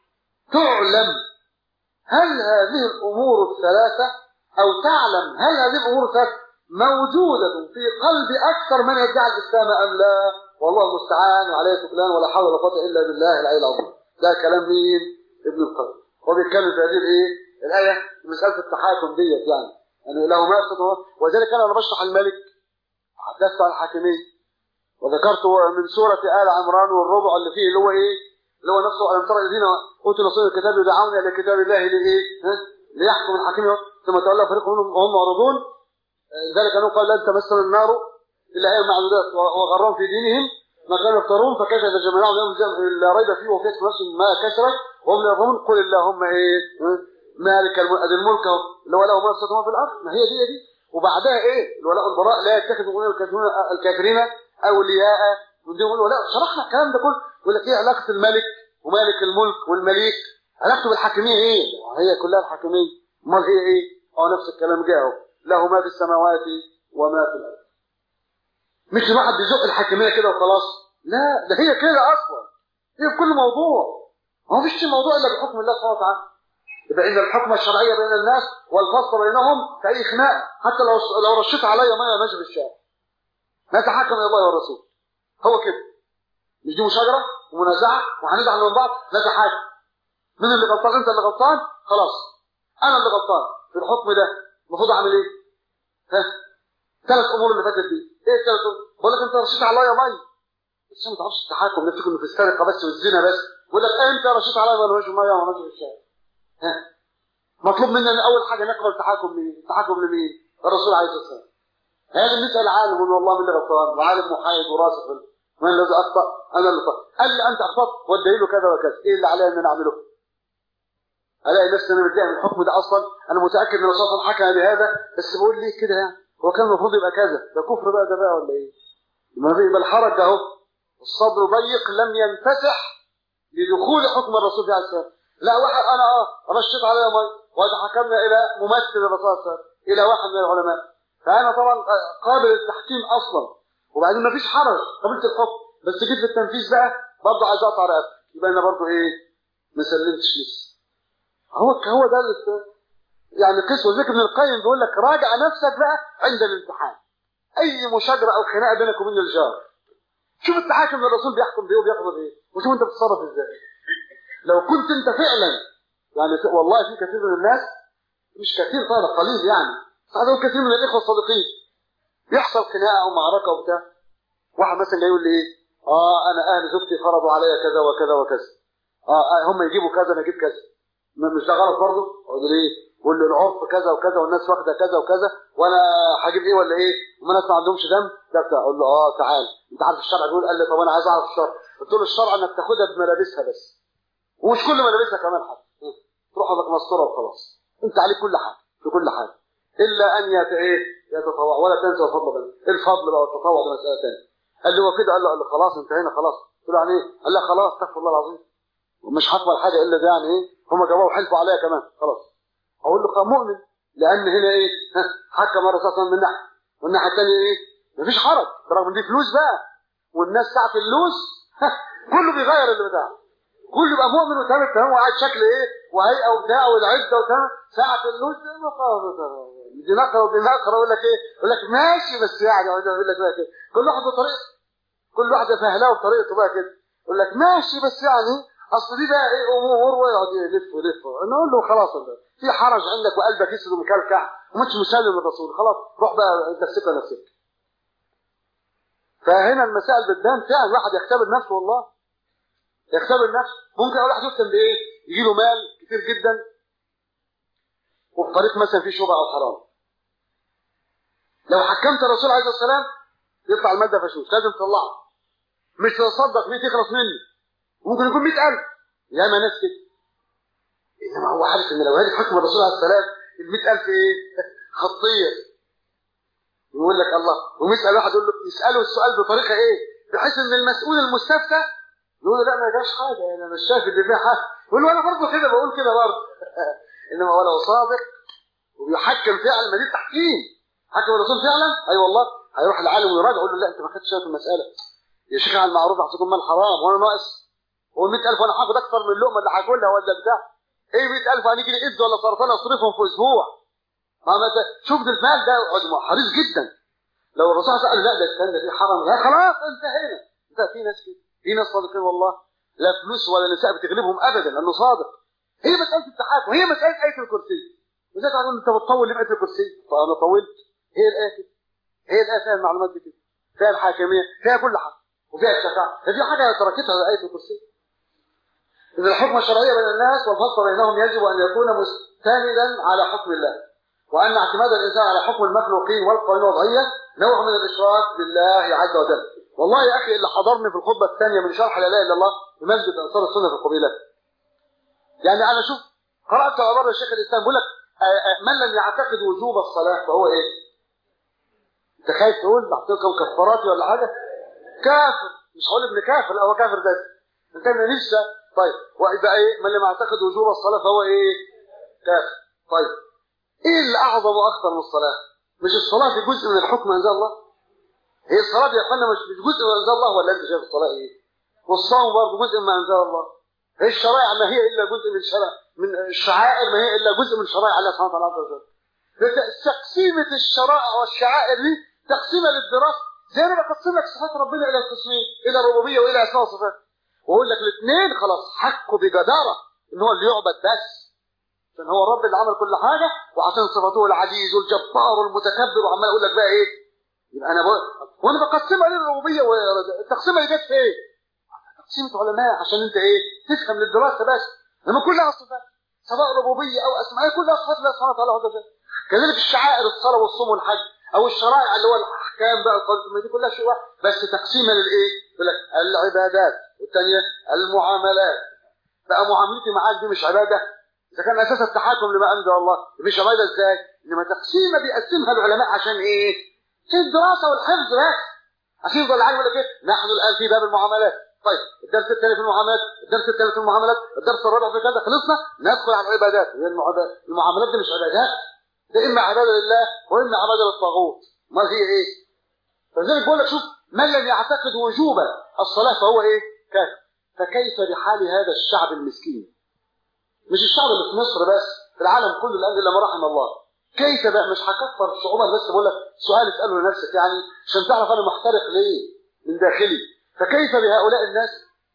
تعلم هل هذه الامور الثلاثه او تعلم هل هذه الامور الثلاثه موجوده في قلب اكثر من يدعي الاسلام ام لا والله المستعان وعليه تكلان ولا حول ولا قوه الا بالله العلي العظيم ده كلام مين ابن القيم هو بيتكلم في هذه الايه الايه مساله التحاكم ديت يعني يعني له ما وذلك انا بشرح الملك حدثت عن الحاكميه وذكرت من سوره ال عمران والربع اللي فيه اللي هو ايه اللي هو نفسه الم ترى الذين اوتوا نصيب الكتاب يدعون الى كتاب الله لايه ليحكم الحاكم ثم تولى فريق منهم وهم معرضون ذلك انه قال لن تمسنا النار الا ايام معدودات وغرهم في دينهم ما كانوا يفترون فكيف اذا جمعناهم يوم لا ريب فيه وفيت نفس ما كسرت وهم لا يظنون قل اللهم ايه مالك الملك اللي هو له ما في في الارض ما هي دي دي وبعدها ايه الولاء والبراء لا يتخذوا الكافرين الكافرين اولياء من دون الولاء شرحنا الكلام ده كله يقول لك ايه علاقه الملك ومالك الملك والمليك علاقته بالحاكميه ايه هي كلها الحاكميه امال هي ايه اه نفس الكلام جاء له ما في السماوات وما في الارض مش الواحد بيزق الحاكميه كده وخلاص لا ده هي كده اصلا هي في كل موضوع ما فيش موضوع الا بحكم الله سبحانه وتعالى يبقى ان الحكم الشرعيه بين الناس والفصل بينهم كاي خناق حتى لو لو رشيت عليا ميه ماشي في الشارع نتحكم الى الله والرسول هو كده مش دي مشاجره ومنازعه وهنزعل من بعض نتحاكم مين اللي غلطان انت اللي غلطان خلاص انا اللي غلطان في الحكم ده المفروض اعمل ايه ها ثلاث امور اللي فاتت دي ايه الثلاث امور بقول لك انت رشيت عليا ميه بس ما تعرفش التحكم نفسك انه في السرقه بس والزنا بس بقول لك انت رشيت عليا ولا ماشي ميه ولا ماشي في الشارع ها مطلوب مننا ان اول حاجه نقبل التحكم مين التحكم لمين الرسول عليه الصلاه والسلام هذا نسال عالم ونقول والله من اللي غلطان وعالم محايد وراسخ من الذي اخطا انا اللي اخطا قال لي انت اخطات وادعي له كذا وكذا ايه اللي عليا ان انا اعمله الاقي نفسي انا متضايق من الحكم ده اصلا انا متاكد ان الرسول صلى حكم بهذا بس بقول لي كده يعني هو كان المفروض يبقى كذا ده كفر بقى ده بقى ولا ايه ما في يبقى الحرج ده اهو الصدر ضيق لم ينفسح لدخول حكم الرسول عليه الصلاه والسلام لا واحد انا اه رشيت عليه ميه وتحكمنا الى ممثل الرسول صلى الله عليه وسلم الى واحد من العلماء فانا طبعا قابل للتحكيم اصلا وبعدين ما فيش حرج قبلت الحكم بس جيت في التنفيذ بقى برضه عايز اقطع رقبتي يبقى انا برضه ايه ما سلمتش لسه هو هو ده يعني قصه ذكر ابن القيم بيقول لك راجع نفسك بقى عند الامتحان اي مشاجره او خناقه بينك وبين الجار شوف التحاكم للرسول بيحكم بايه وبياخد بايه وشوف انت بتتصرف ازاي لو كنت انت فعلا يعني والله في كثير من الناس مش كثير طبعا قليل يعني هذول كثير من الاخوه الصادقين يحصل خناقه او معركه وبتاع واحد مثلا جاي يقول لي ايه اه انا اهل زوجتي فرضوا عليا كذا وكذا وكذا اه, آه هم يجيبوا كذا انا اجيب كذا مش ده غلط برضه اقول ليه قول له العرف كذا وكذا والناس واخده كذا وكذا وانا هجيب ايه ولا ايه وما الناس ما عندهمش دم ده بتاع اقول له اه تعال انت عارف الشرع بيقول قال لي طب انا عايز اعرف الشرع قلت له الشرع انك تاخدها بملابسها بس ومش كل ملابسها كمان حتى تروح لك مسطره وخلاص انت عليك كل حاجه في كل حاجه الا ان يت ايه يتطوع ولا تنسى الفضل بل الفضل بقى والتطوع ده مساله ثانيه قال لي هو كده قال له قال له خلاص انتهينا خلاص قلت له يعني ايه قال لي خلاص استغفر الله العظيم ومش هقبل حاجه الا ده يعني ايه هم جابوه وحلفوا عليا كمان خلاص اقول له مؤمن لان هنا ايه حكم الرسول صلى الله عليه وسلم من ناحيه والناحيه الثانيه ايه مفيش حرج برغم ان دي فلوس بقى والناس ساعه اللوز كله بيغير اللي بتاعه كله يبقى مؤمن وتمام تمام وقاعد شكل ايه وهيئه وبتاع والعده وتمام ساعه اللوز دي نقره ودي نقره يقول لك ايه يقول لك ماشي بس يعني يقول لك بقى كده كل واحد بطريقته كل واحد فهلاه بطريقته بقى كده يقول لك ماشي بس يعني اصل دي بقى ايه امور ويقعد يلف ويلف نقول له خلاص انت في حرج عندك وقلبك يسد ومكلكع ومش مسلم للرسول خلاص روح بقى انت سكه نفسك فهنا المسائل بتبان فعلا الواحد يختبر نفسه والله يختبر نفسه ممكن اول واحد يفتن بايه يجي له مال كتير جدا وفي طريق مثلا فيه شبهه او حرام لو حكمت الرسول عليه الصلاه والسلام يطلع المال ده فشوش لازم تطلعه مش تتصدق بيه تخلص منه ممكن يكون 100000 ياما ناس كده انما هو عارف ان لو هذه حكم الرسول عليه السلام ال 100000 ايه خطيه يقول لك الله ويسال واحد يقول له يساله السؤال بطريقه ايه بحيث ان المسؤول المستفتى يقول له لا ما جاش حاجه انا مش شايف ان فيها حاجه يقول له انا برضه كده بقول كده برضه انما هو لو صادق وبيحكم فعلا ما دي تحكيم حكم الرسول فعلا اي أيوة والله هيروح العالم ويراجع يقول له لا انت ما خدتش شايف المساله يا شيخ على المعروف هتكون مال حرام وانا ناقص هو 100000 وانا هاخد اكتر من اللقمه اللي هاكلها ولا بتاع ايه 100000 هنيجي لي ايد ولا سرطان اصرفهم في اسبوع ما ما شوف ده المال ده حريص جدا لو الرسول قال لا ده الكلام ده فيه حرام لا خلاص انتهينا ده في ناس كده في ناس صادقين والله لا فلوس ولا نساء بتغلبهم ابدا لانه صادق هي مساله التحاكم هي مساله ايه الكرسي وزيك عن انت بتطول ليه ايه الكرسي فانا طولت هي الايه كده هي الايه فيها المعلومات دي كده فيها الحاكميه فيها كل حاجه وفيها الشفاعه فدي حاجه تركتها ايه الكرسي إذا الحكم الشرعي بين الناس والفصل بينهم يجب أن يكون مستندا على حكم الله وأن اعتماد الإنسان على حكم المخلوقين والقوانين الوضعية نوع من الإشراك بالله عز وجل والله يا أخي اللي حضرني في الخطبة الثانية من شرح لا إله إلا الله في مسجد أنصار السنة في القبيلة يعني أنا شوف قرأت عبارة الشيخ الإسلام بيقول لك من لم يعتقد وجوب الصلاة فهو إيه؟ أنت خايف تقول بعطيكم كفاراتي ولا حاجة؟ كافر مش هقول ابن كافر لا هو كافر ده أنت لسه طيب وإذا إيه من لم يعتقد وجوب الصلاة فهو إيه؟ كافر طيب إيه اللي أعظم وأخطر من الصلاة؟ مش الصلاة دي جزء من الحكم أنزل الله؟ هي الصلاة دي يا أخوانا مش مش جزء من أنزل الله ولا أنت شايف الصلاة إيه؟ والصوم برضه جزء من أنزل الله هي الشرائع ما هي إلا جزء من شرع من الشعائر ما هي إلا جزء من شرائع الله سبحانه وتعالى عز وجل تقسيمة الشرائع والشعائر دي تقسيمة للدراسة زي أنا بقسم لك صفات ربنا إلى التصميم إلى الربوبية وإلى أسماء وصفات واقول لك الاثنين خلاص حقه بجداره ان هو اللي يعبد بس عشان هو الرب اللي عمل كل حاجه وعشان صفاته العزيز والجبار والمتكبر وعمال اقول لك بقى ايه يبقى انا بقول وانا بقسمها للربوبيه والتقسيمه اللي جت في ايه تقسيمه علماء عشان انت ايه تفهم للدراسه بس لما كلها صفات سواء ربوبيه او اسماء كلها صفات الله سبحانه وتعالى عز وجل كذلك الشعائر الصلاه والصوم والحج او الشرائع اللي هو الاحكام بقى القانون دي كلها شيء واحد بس تقسيمه للايه يقول لك العبادات والثانيه المعاملات بقى معاملتي معاك دي مش عباده اذا كان اساس التحاكم لما انزل الله مش عباده ازاي انما تقسيمه بيقسمها العلماء عشان ايه في الدراسه والحفظ بس عشان يفضل العالم يقول لك ايه نحن الان في باب المعاملات طيب الدرس الثاني في المعاملات الدرس الثالث في المعاملات الدرس الرابع في كذا خلصنا ندخل على العبادات هي المعاملات دي مش عبادات ده اما عباده لله واما عباده للطاغوت ما هي ايه فلذلك بقول لك شوف من لم يعتقد وجوب الصلاه فهو ايه كافر فكيف بحال هذا الشعب المسكين مش الشعب اللي في مصر بس في العالم كله الان الا ما رحم الله كيف بقى مش هكفر الشعوب بس بقول لك سؤال اساله لنفسك يعني عشان تعرف انا محترق ليه من داخلي فكيف بهؤلاء الناس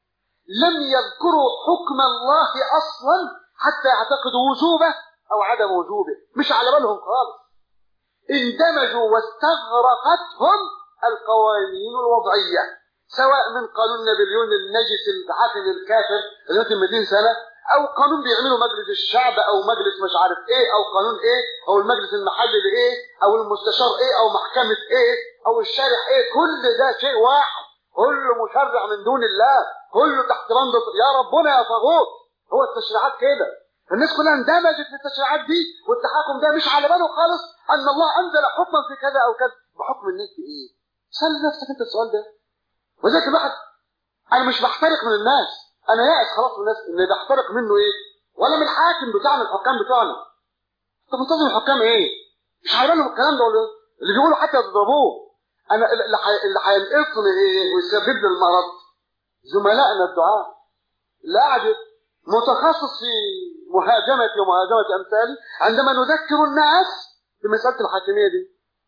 لم يذكروا حكم الله اصلا حتى يعتقدوا وجوبه او عدم وجوبه مش على بالهم خالص اندمجوا واستغرقتهم القوانين الوضعيه سواء من قانون نابليون النجس العفن الكافر اللي 200 سنه او قانون بيعمله مجلس الشعب او مجلس مش عارف ايه او قانون ايه او المجلس المحلي لايه او المستشار ايه او محكمه ايه او الشارع ايه كل ده شيء واحد كله مشرع من دون الله كله تحت بند يا ربنا يا طاغوت هو التشريعات كده الناس كلها اندمجت في التشريعات دي والتحاكم ده مش على باله خالص ان الله انزل حكما في كذا او كذا بحكم الناس دي ايه سال نفسك انت السؤال ده وذلك الواحد انا مش بحترق من الناس انا يائس خلاص من الناس اللي بحترق منه ايه ولا من الحاكم بتاعنا الحكام بتوعنا انت منتظم الحكام ايه مش عارفين الكلام ده ولا اللي بيقولوا حتى يضربوه انا اللي حي... اللي هينقصني ايه ويسبب لي المرض زملائنا الدعاء اللي قاعد متخصص في مهاجمتي ومهاجمة أمثالي عندما نذكر الناس بمسألة الحاكمية دي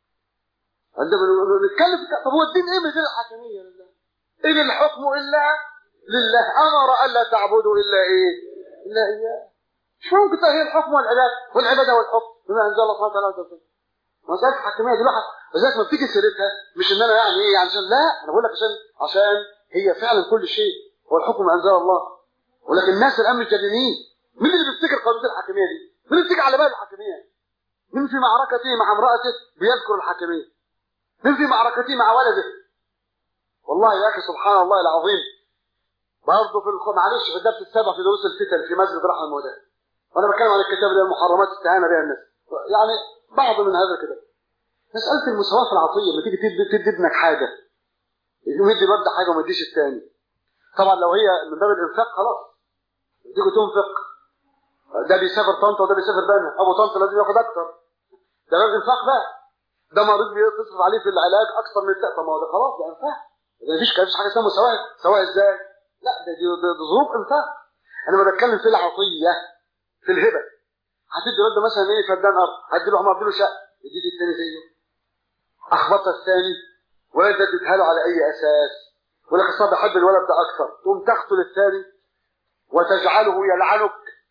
عندما نتكلم في طب هو الدين ايه من غير الحاكمية لله إن الحكم إلا لله أمر ألا تعبدوا إلا إيه إلا إياه مش ممكن تغيير الحكم والعبادة والعبادة والحكم بما أنزل الله سبحانه وتعالى وتعالى مسألة الحاكمية دي الواحد لذلك ما بتيجي سيرتها مش إن أنا يعني إيه عشان لا أنا بقول لك عشان عشان هي فعلا كل شيء هو الحكم أنزل الله ولكن الناس الان متجننين مين اللي بيفتكر قضيه الحاكميه دي مين اللي بيفتكر على بال الحاكميه مين في معركته مع امراته بيذكر الحاكميه مين في معركته مع ولده والله يا اخي سبحان الله العظيم برضه في الخ... معلش في الدرس السابع في دروس الفتن في مسجد رحمه المودع وانا بتكلم عن الكتاب ده المحرمات استهانه بها الناس يعني بعض من هذا كده مساله المساواه في العطيه لما تيجي تدي تدي ابنك حاجه يدي الواد حاجه وما يديش الثاني طبعا لو هي من باب الانفاق خلاص تيجي تنفق ده بيسافر طنطا وده بيسافر بنا ابو طنطا لازم ياخد اكتر ده باب انفاق بقى ده مريض بيصرف عليه في العلاج اكثر من التأ طب ما هو ده خلاص ده انفاق ما فيش مفيش حاجه اسمها مساواه سواء ازاي لا ده دي, دي, دي ظروف انفاق انا بتكلم في العطيه في الهبه هتدي الواد مثلا ايه فدان ارض هدي له عمر له شقه يديك الثاني زيه اخبطها الثاني ولا اديتها له على اي اساس يقول لك اصل بحب الولد ده اكثر تقوم تقتل الثاني وتجعله يلعنك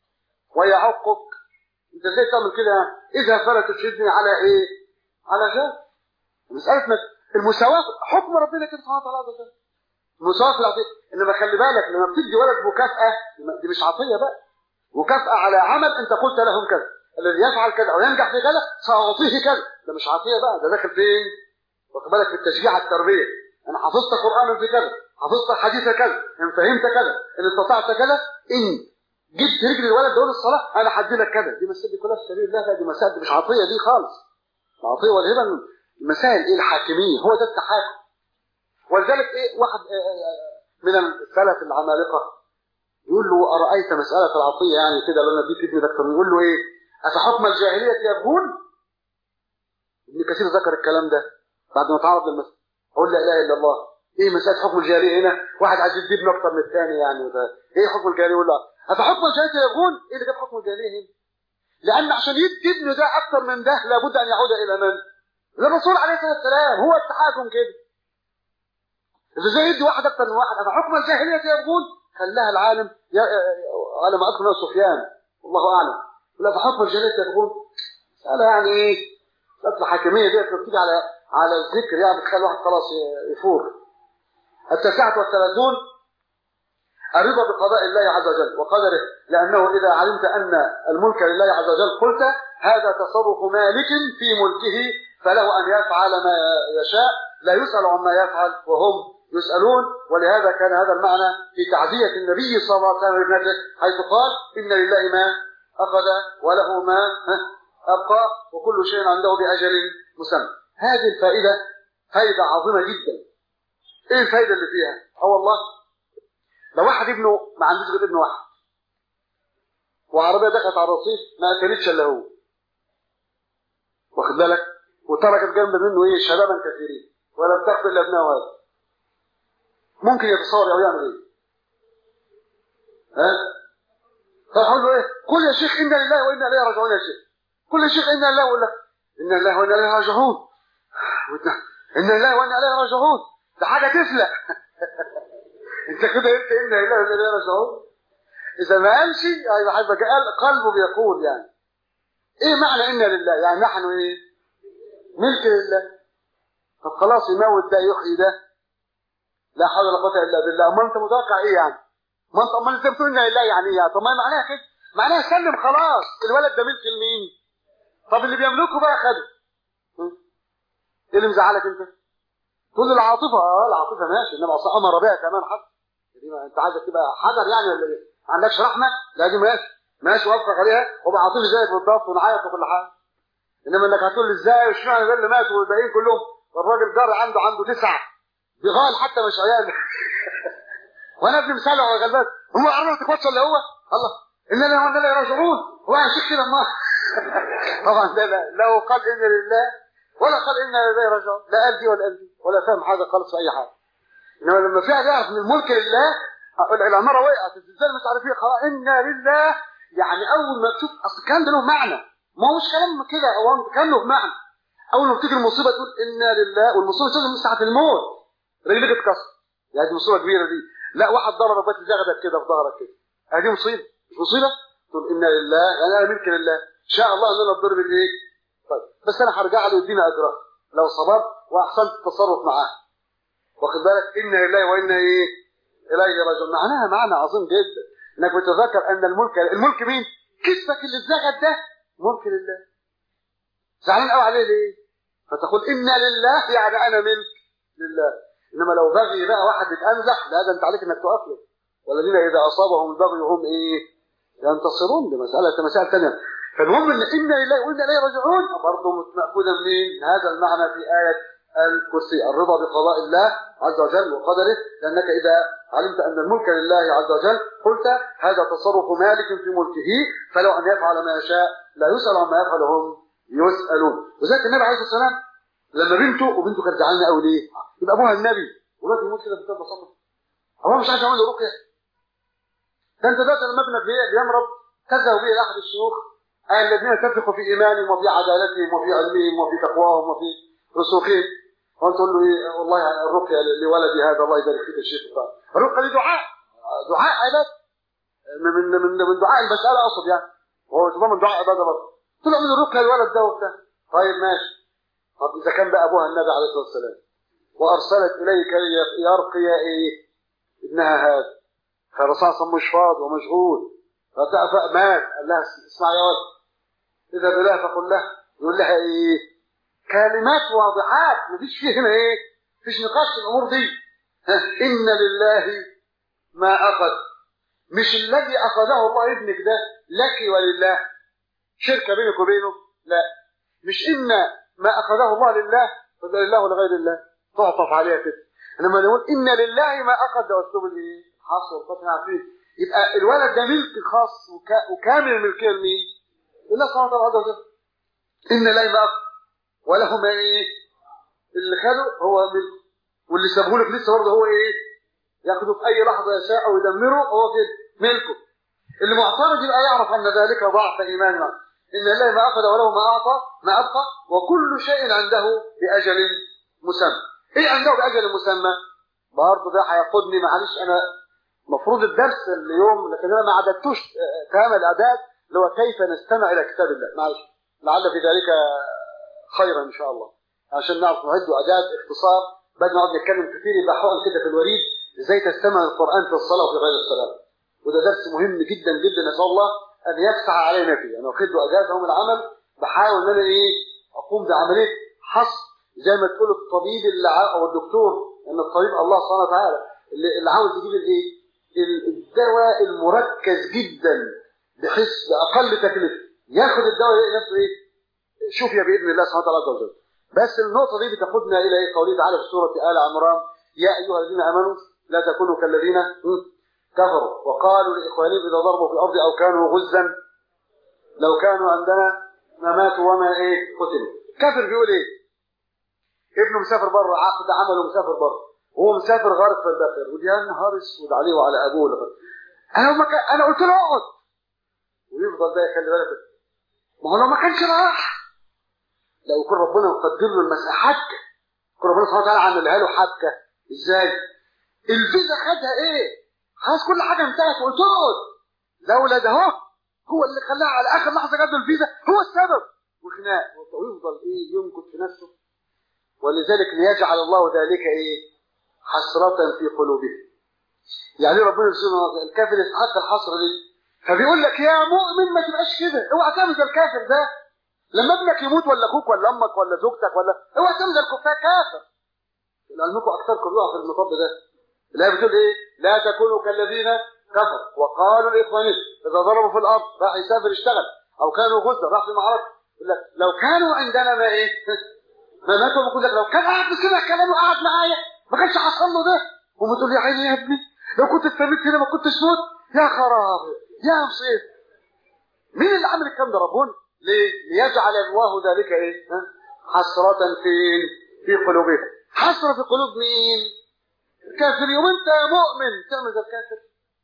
ويعقك انت ازاي تعمل كده اذا فلا تشهدني على ايه على جهل مساله المساواه حكم ربنا كده سبحانه وتعالى ده المساواه في العطيه انما خلي بالك لما بتدي ولد مكافاه دي مش عطيه بقى مكافاه على عمل انت قلت لهم كذا الذي يفعل كذا او ينجح في كذا ساعطيه كذا ده مش عطيه بقى ده داخل فين واخد بالك في التشجيع على التربيه انا حفظت قرانا في كذا حفظت حديث كذا ان فهمت كذا ان استطعت كذا ان جبت رجل الولد دول الصلاه انا هدي لك كذا دي مسائل دي كلها في سبيل الله دي مسائل مش عطيه دي خالص العطيه والهبه المسائل ايه الحاكميه هو ده التحاكم ولذلك ايه واحد من السلف العمالقه يقول له ارايت مساله العطيه يعني كده لو انا اديك ابني دكتور يقول له ايه افحكم الجاهليه يبغون ابن كثير ذكر الكلام ده بعد ما تعرض للمسألة اقول لا اله الا الله ايه مساله حكم الجاريه هنا واحد عايز يدي ابنه اكتر من الثاني يعني وده ايه حكم الجاريه يقول لا افحكم الجاريه يبغون ايه اللي جاب حكم الجاريه هنا لان عشان يدي ابنه ده اكتر من ده لابد ان يعود الى من للرسول عليه الصلاه والسلام هو التحاكم كده اذا زي يدي واحد اكتر من واحد افحكم الجاهليه يبغون خلاها العالم يا على ما اذكر سفيان والله اعلم لا فحكم الجاهليه يبغون مساله يعني ايه مساله الحاكميه دي بتيجي على على الذكر يعني بتخلي الواحد خلاص يفور التاسعة والثلاثون الرضا بقضاء الله عز وجل وقدره لأنه إذا علمت أن الملك لله عز وجل قلت هذا تصرف مالك في ملكه فله أن يفعل ما يشاء لا يسأل عما يفعل وهم يسألون ولهذا كان هذا المعنى في تعزية النبي صلى الله عليه وسلم لابنته حيث قال إن لله ما أخذ وله ما أبقى وكل شيء عنده بأجل مسمى هذه الفائدة فائدة عظيمة جدا ايه الفائدة اللي فيها اه والله لو واحد ابنه ما عندوش غير ابن واحد وعربية دخلت على الرصيف ما اكلتش الا هو واخد بالك وتركت جنب منه ايه شبابا كثيرين ولم تقبل الا ابنها هذا ممكن يتصور او يعمل ايه ها فيقول له ايه قل يا شيخ انا لله وانا اليه راجعون يا شيخ قل يا شيخ انا لله ولا انا لله وانا اليه راجعون إن الله وإنا إليه راجعون ده حاجة تفلق انت كده قلت إن الله وإنا إليه راجعون إذا ما قالش هيبقى هيبقى قلبه بيقول يعني إيه معنى إنا لله يعني نحن إيه ملك لله طب خلاص يموت ده يحيي ده لا حول ولا قوه الا بالله امال انت متوقع ايه يعني ما انت امال انت بتقول انا لله يعني ايه طب ما معناها كده معناها سلم خلاص الولد ده ملك لمين طب اللي بيملكه بقى خده ايه اللي مزعلك انت تقول العاطفه اه العاطفه ماشي انما اصلا امر بها كمان حتى دي ما انت عايزك تبقى حجر يعني ولا ايه ما عندكش رحمه لا دي ماشي ماشي وافق عليها وابقى عاطفي زيك بالضبط ونعيط وكل حاجه انما انك هتقول لي ازاي واشمعنى ده اللي مات والباقيين كلهم والراجل جار عنده عنده تسعه بغال حتى مش عيال وانا ابني مسالع وغلبان هو عرفت تكوتش ولا هو الله اننا وانا لا يرجعون هو هيشيك كده النار طبعا ده لا لو قال ان لله ولا قال ان لا يرجعون لا قال دي ولا قال دي ولا فاهم حاجه خالص في اي حاجه انما لما في واحد يعرف ان الملك لله العماره وقعت الزلزال مش عارف ايه خلاص انا لله يعني اول ما تشوف اصل الكلام ده له معنى ما هوش كلام كده هو كان له معنى اول ما تيجي المصيبه تقول انا لله والمصيبه تنزل من ساعه الموت رجلك اتكسر يعني دي مصيبه كبيره دي لا واحد ضربك بس زغدك كده في ظهرك كده هذه مصيبه مش مصيبه تقول انا لله يعني انا ملك لله ان شاء الله ان انا اتضرب الايه طيب بس انا هرجع له يدينا اجرها لو صبرت واحسنت التصرف معاه واخد بالك انا لله وانا ايه اليه راجعون معناها معنى عظيم جدا انك بتتذكر ان الملك الملك مين كتفك اللي اتزغد ده ملك لله زعلان قوي عليه ليه فتقول انا لله يعني انا ملك لله انما لو بغي بقى واحد يتأنزح لا ده انت عليك انك تقف له والذين اذا اصابهم البغي هم ايه ينتصرون دي مساله مسائل ثانيه فالمهم ان انا لله وانا اليه راجعون برضه مأخوذه منين هذا المعنى في ايه الكرسي الرضا بقضاء الله عز وجل وقدره لانك اذا علمت ان الملك لله عز وجل قلت هذا تصرف مالك في ملكه فلو ان يفعل ما يشاء لا يسال عما يفعل هم يسالون وذلك النبي عليه الصلاه والسلام لما بنته وبنته كانت زعلانه قوي ليه؟ يبقى ابوها النبي ولاد يموت كده بكل بساطه هو مش عايز يعمل له رقيه ده انت دلوقتي لما ابنك بيمرض تذهب به لاحد الشيوخ الذين تثق في ايمانهم وفي عدالتهم وفي علمهم وفي تقواهم وفي رسوخهم وانت تقول له ايه والله الرقيه لولدي هذا الله يبارك فيك الشيخ الرقيه دي دعاء دعاء عباده من من من دعاء المساله اقصد يعني وهو طبعا من دعاء عباده برضه طلع من الرقيه الولد ده وبتاع طيب ماشي طب اذا كان بقى ابوها النبي عليه الصلاه والسلام وارسلت اليك يرقي ايه ابنها هذا فرصاصا مش فاضي ومشغول مات قال لها اسمع يا ولد اذا بلا فقل له يقول لها ايه كلمات واضحات مفيش فيه هنا ايه مفيش نقاش في الامور دي ان لله ما اخذ مش الذي اخذه الله ابنك ده لك ولله شركه بينك وبينه لا مش ان ما اخذه الله لله فده لله ولغير الله تعطف عليها كده لما نقول ان لله ما اخذ ده اسلوب الايه حصر القطع عارفين يبقى الولد ده ملك خاص وكا وكامل الملكيه لمين لله سبحانه وتعالى عز وجل ان لا ما اخذ وله ما ايه اللي خده هو ملك واللي سابه لك لسه برضه هو ايه ياخده في اي لحظه يشاء ويدمره هو كده ملكه اللي معترض يبقى يعرف ان ذلك ضعف ايمان معه ان الله ما اخذ وله ما اعطى ما ابقى وكل شيء عنده باجل مسمى ايه عنده باجل مسمى برضه ده هياخدني معلش انا المفروض الدرس اليوم لكن انا ما عددتوش تمام الاعداد اللي هو كيف نستمع الى كتاب الله معلش لعل في ذلك خيرا ان شاء الله عشان نعرف نعد اعداد اختصار بعد ما نقعد نتكلم كتير يبقى حقن كده في الوريد ازاي تستمع القران في الصلاه وفي غير الصلاه وده درس مهم جدا جدا نسال الله ان يفتح علينا فيه انا واخد له اجازه من العمل بحاول ان انا ايه اقوم بعمليه حصر زي ما تقول الطبيب اللي او الدكتور ان الطبيب الله سبحانه وتعالى اللي, اللي عاوز يجيب الايه الدواء المركز جدا بحيث باقل تكلفه ياخد الدواء يلاقي نفسه ايه شوفيا باذن الله سبحانه وتعالى عز وجل بس النقطه دي بتاخدنا الى ايه قوله تعالى في سوره ال عمران يا ايها الذين امنوا لا تكونوا كالذين كفروا وقالوا لاخوانهم اذا ضربوا في الارض او كانوا غزا لو كانوا عندنا ما ماتوا وما ايه قتلوا كافر بيقول ايه ابنه مسافر بره عقد عمله مسافر بره وهو مسافر غارق في البحر ودي نهار اسود عليه وعلى ابوه لغايه انا ما كان انا قلت له اقعد ويفضل ده يخلي بالك ما هو لو ما كانش راح لو يكون ربنا مقدر له المسألة حبكة يكون ربنا سبحانه وتعالى عملها له حبكة ازاي؟ الفيزا خدها ايه؟ خلاص كل حاجة انتهت وقلت له اقعد لولا ده هو هو اللي خلاها على اخر لحظة جاب له الفيزا هو السبب وخناق ويفضل ايه يمكث في نفسه ولذلك ليجعل الله ذلك ايه؟ حسرة في قلوبهم يعني ربنا سبحانه الكافر يستحق الحسرة دي فبيقول لك يا مؤمن ما تبقاش كده اوعى تعمل زي الكافر ده لما ابنك يموت ولا اخوك ولا امك ولا زوجتك ولا اوعى تعمل زي الكفار كافر لعلمكم اكثركم بيقع في المطب ده الايه بتقول ايه لا تكونوا كالذين كفروا وقالوا لاخوانهم اذا ضربوا في الارض راح يسافر يشتغل او كانوا غزه راح في معركه يقول لك لو كانوا عندنا ما ايه ما ماتوا بقول لك لو كان قاعد كده كلامه قاعد معايا ما كانش حصل له ده وما يا عيني يا ابني لو كنت استنيت هنا ما كنتش موت يا خرابي يا مصيب مين اللي عمل الكلام ده ربنا ليه ليجعل الله ذلك ايه حسرة فين في قلوبهم حسرة في قلوب مين الكافر يوم انت يا مؤمن تعمل زي الكافر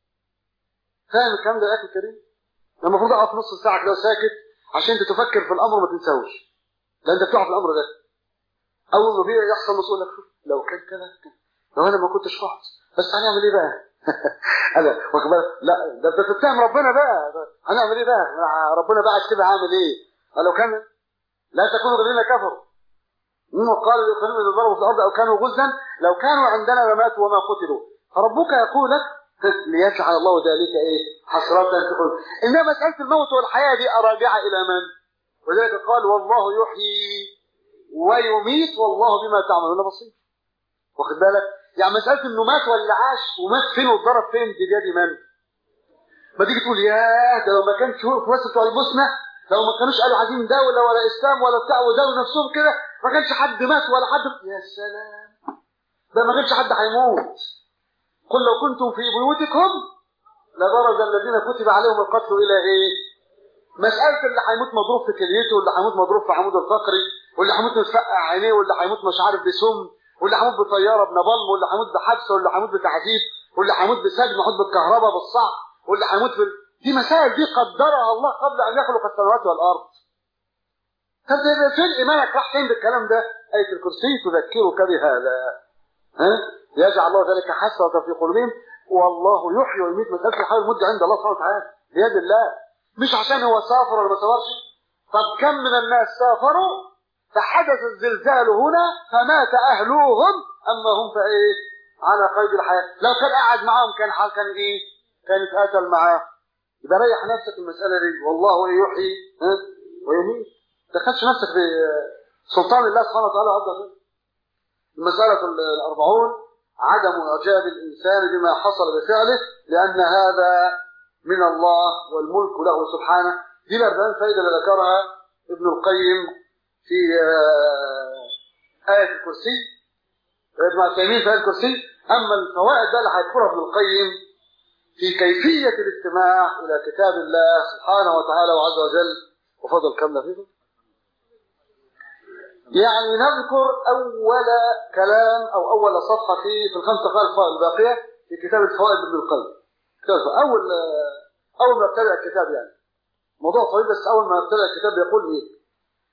فاهم الكلام ده يا اخي الكريم المفروض اقف نص ساعه كده ساكت عشان انت تفكر في الامر وما تنساوش ده انت بتقع في الامر ده اول ما بيجي يحصل مسؤول لك لو كان كذا لو انا ما كنتش رحت بس هنعمل ايه بقى انا واخد لا ده انت بتتهم ربنا بقى هنعمل ايه بقى ربنا بقى كده هعمل ايه لو كان لا تكونوا الذين كفروا مما قال للقوم اذا ضربوا في الارض او كانوا غزا لو كانوا عندنا لماتوا وما قتلوا فربك يقول لك ليجعل الله ذلك ايه حسرة في قلوب انما مساله الموت والحياه دي راجعه الى من ولذلك قال والله يحيي ويميت والله بما تعملون بصير واخد بالك يعني مساله انه مات ولا عاش ومات فين واتضرب فين دي بيد من ما تيجي تقول ياه ده لو ما كانش هو في وسط بتوع البوسنه لو ما كانوش قالوا عايزين دوله ولا اسلام ولا بتاع وداوا نفسهم كده ما كانش حد مات ولا حد يا سلام ده ما كانش حد هيموت قل لو كنتم في بيوتكم لبرز الذين كتب عليهم القتل الى ايه مساله اللي هيموت مضروب في كليته واللي هيموت مضروب في عمود الفقري واللي هيموت متفقع عينيه واللي هيموت مش عارف بسم واللي هيموت بطياره بنبلم واللي هيموت بحبس واللي هيموت بتعذيب واللي هيموت بسجن محوط بالكهرباء بالصعق واللي هيموت في دي مسائل دي قدرها الله قبل ان يخلق السماوات والارض طب فين ايمانك راح فين بالكلام ده ايه الكرسي تذكرك بهذا ها يجعل الله ذلك حسرة في قلوبهم والله يحيي ويميت مسألة الحياة والمدة عند الله سبحانه وتعالى بيد الله مش عشان هو سافر ولا ما سافرش طب كم من الناس سافروا فحدث الزلزال هنا فمات أهلوهم أما هم فإيه على قيد الحياة لو كان قاعد معاهم كان حال كان إيه كان اتقاتل معاه يبقى ريح نفسك المسألة دي والله يحيي ها ويميت تخدش نفسك في سلطان الله سبحانه وتعالى عز وجل المسألة الأربعون عدم إعجاب الإنسان بما حصل بفعله لأن هذا من الله والملك له سبحانه دي الأربعين فائدة اللي ذكرها ابن القيم في آية الكرسي ابن عثيمين في آية الكرسي أما الفوائد بقى اللي هيذكرها ابن القيم في كيفية الاستماع إلى كتاب الله سبحانه وتعالى وعز وجل وفضل كم فيه يعني نذكر أول كلام أو أول صفحة في في الخمس دقائق الباقية في كتاب الفوائد ابن القيم أول أول ما ابتدأ الكتاب يعني موضوع طويل بس أول ما ابتدأ الكتاب يقول إيه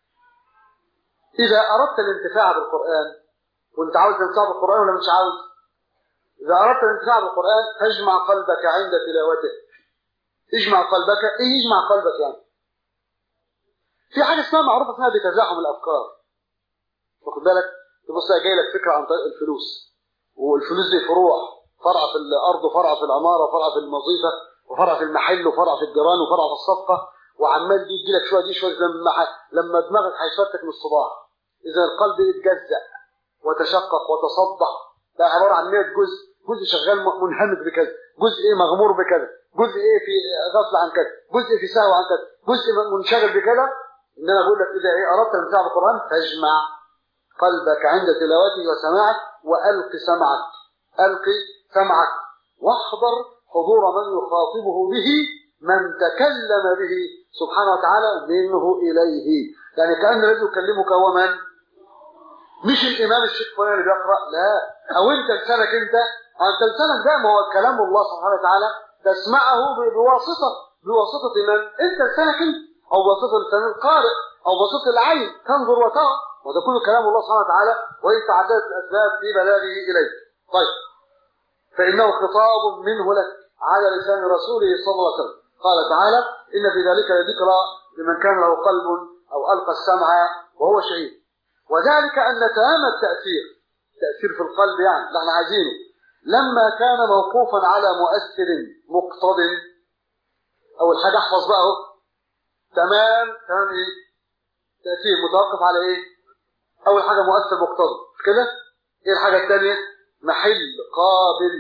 إذا أردت الانتفاع بالقرآن وأنت عاوز تنتفع بالقرآن ولا مش عاوز إذا أردت الانتفاع بالقرآن فاجمع قلبك عند تلاوته اجمع قلبك إيه يجمع قلبك يعني في حاجة اسمها معروفة اسمها بتزاحم الأفكار واخد بالك تبص جاي لك فكره عن طريق الفلوس والفلوس دي فروع فرع في الارض وفرع في العماره وفرع في الوظيفه وفرع في المحل وفرع في الجيران وفرع في الصفقه وعمال دي يجي لك شويه دي شويه لما لما دماغك هيشتك من الصباح اذا القلب يتجزأ وتشقق وتصدع ده عباره عن 100 جزء جزء شغال منهمك بكذا جزء ايه مغمور بكذا جزء ايه في غفل عن كذا جزء في سهو عن كذا جزء منشغل بكذا ان انا بقول لك اذا ايه اردت ان تعرف القران فاجمع قلبك عند تلاوته وسماعك وألق سمعك ألق سمعك واحضر حضور من يخاطبه به من تكلم به سبحانه وتعالى منه إليه يعني كأن الذي يكلمك هو من مش الإمام الشيخ فلان اللي بيقرأ لا أو أنت لسانك أنت أنت لسانك ده ما هو كلام الله سبحانه وتعالى تسمعه بواسطة بواسطة من أنت لسانك أنت أو بواسطة لسان القارئ أو بواسطة العين تنظر وترى وده كله كلام الله سبحانه وتعالى وإن تعددت الأسباب في بلاغه إليك طيب فإنه خطاب منه لك على لسان رسوله صلى الله عليه وسلم قال تعالى إن في ذلك لذكرى لمن كان له قلب أو ألقى السمع وهو شهيد وذلك أن تمام التأثير تأثير في القلب يعني اللي احنا عايزينه لما كان موقوفا على مؤثر مقتض اول حاجه احفظ بقى اهو تمام تمام ايه تأثير متوقف على ايه اول حاجه مؤثر مقتضي مش كده ايه الحاجه الثانيه محل قابل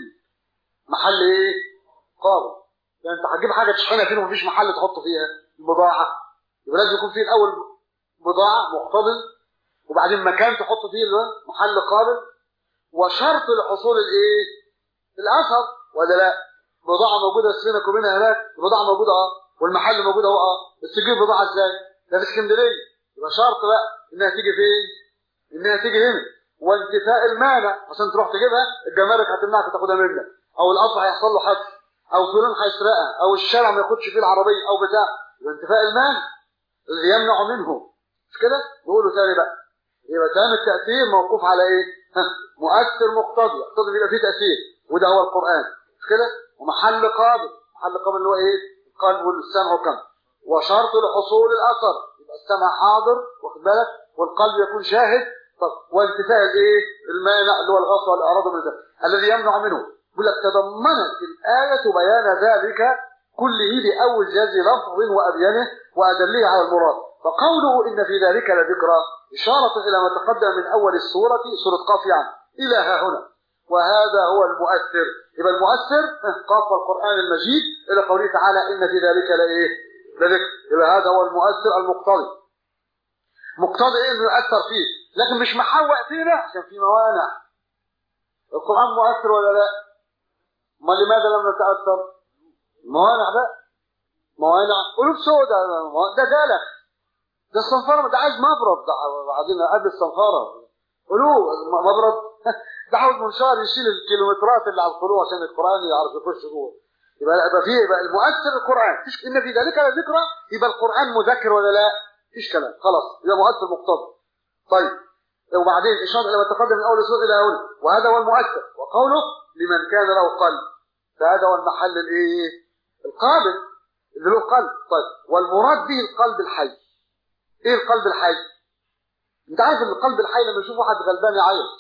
محل ايه قابل يعني انت هتجيب حاجه تشحنها فين ومفيش محل تحط فيها البضاعه يبقى لازم يكون فيه الاول بضاعه مقتضي وبعدين مكان تحط فيه محل قابل وشرط لحصول الايه الاثر ولا لا بضاعه موجوده بس بينك وبينها هناك البضاعه موجوده اه والمحل موجود اهو اه بس تجيب بضاعه ازاي ده في اسكندريه يبقى شرط بقى انها تيجي فين انها تيجي هنا وانتفاء المانع عشان تروح تجيبها الجمارك هتمنعك تاخدها منك او القطر هيحصل له حد او فلان هيسرقها او الشارع ما ياخدش فيه العربيه او بتاع يبقى انتفاء المانع اللي يمنع منه مش كده نقوله تاني بقى يبقى تام التاثير موقوف على ايه مؤثر مقتضي يقتضي يبقى فيه تاثير وده هو القران مش كده ومحل قابل محل قابل اللي هو ايه القلب والسمع والكم وشرط لحصول الاثر يبقى السمع حاضر واخد بالك والقلب يكون شاهد طب وانتفاء الايه المانع اللي هو الغصب والاعراض والذنب الذي يمنع منه يقول لك تضمنت الايه بيان ذلك كله باوجز لفظ وابينه وادله على المراد فقوله ان في ذلك لذكرى اشاره الى ما تقدم من اول السوره سوره قاف يعني الى ها هنا وهذا هو المؤثر يبقى المؤثر قاف القرآن المجيد إلى قوله تعالى إن في ذلك لإيه لذكر يبقى هذا هو المؤثر المقتضي مقتضي إيه إنه يؤثر فيه لكن مش محوق فينا عشان في موانع القرآن مؤثر ولا لا ما لماذا لم نتأثر موانع ده موانع قلوب سوداء ده جالك ده الصنفرة ده عايز مبرد ده بعدين قبل الصنفرة قلوب مبرد ده عاوز منشار يشيل الكيلومترات اللي على القلوب عشان القرآن يعرف يخش جوه يبقى يبقى فيه يبقى المؤثر القرآن فيش ان في ذلك لذكرى يبقى القرآن مذكر ولا لا فيش كلام خلاص يبقى مؤثر مقتضى طيب وبعدين اشاره الى ما تقدم من اول السوره الى هنا وهذا هو المؤثر وقوله لمن كان له قلب فهذا هو المحل الايه القابل اللي له قلب طيب والمراد به القلب الحي ايه القلب الحي انت عارف ان القلب الحي لما يشوف واحد غلبان يعيط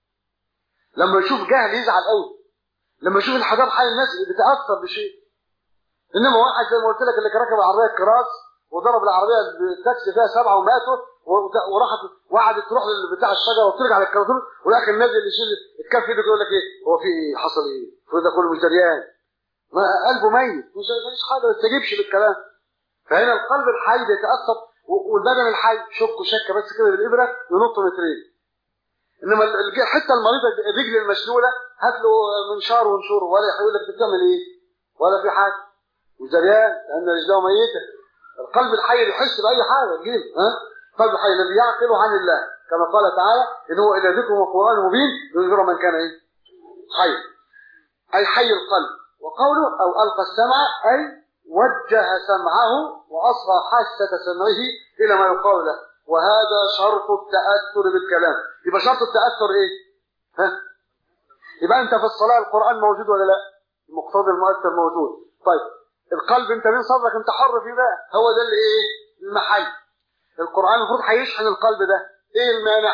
لما يشوف جهل يزعل قوي لما يشوف الحجار حي الناس بتاثر بشيء انما واحد زي ما قلت لك اللي كان راكب عربيه كراس وضرب العربيه التاكسي فيها سبعه وماتوا وراحت وقعدت تروح بتاع الشجره وترجع للكراتور والاخر نازل يشيل الكف ايده يقول لك ايه هو في ايه حصل ايه؟ المفروض ده كله مش دريان ما قلبه ميت مش مفيش حاجه ما تستجيبش للكلام فهنا القلب الحي بيتاثر والبدن الحي شك وشكه بس كده بالابره ينط مترين انما الحته المريضه الرجل المشلوله هات له منشار وانشره ولا يقول لك بتعمل ايه ولا في حاجه وزريان لان رجله ميته القلب الحي يحس باي حاجه جيب ها القلب الحي الذي يعقل عن الله كما قال تعالى ان هو الى ذكر وقران مبين لينذر من كان ايه حي اي حي القلب وقوله او القى السمع اي وجه سمعه واصغى حاسه سمعه الى ما يقال له وهذا شرط التاثر بالكلام يبقى شرط التاثر ايه ها يبقى انت في الصلاه القران موجود ولا لا المقتضى المؤثر موجود طيب القلب انت من صدرك انت حر فيه بقى هو ده اللي ايه المحل القران المفروض هيشحن القلب ده ايه المانع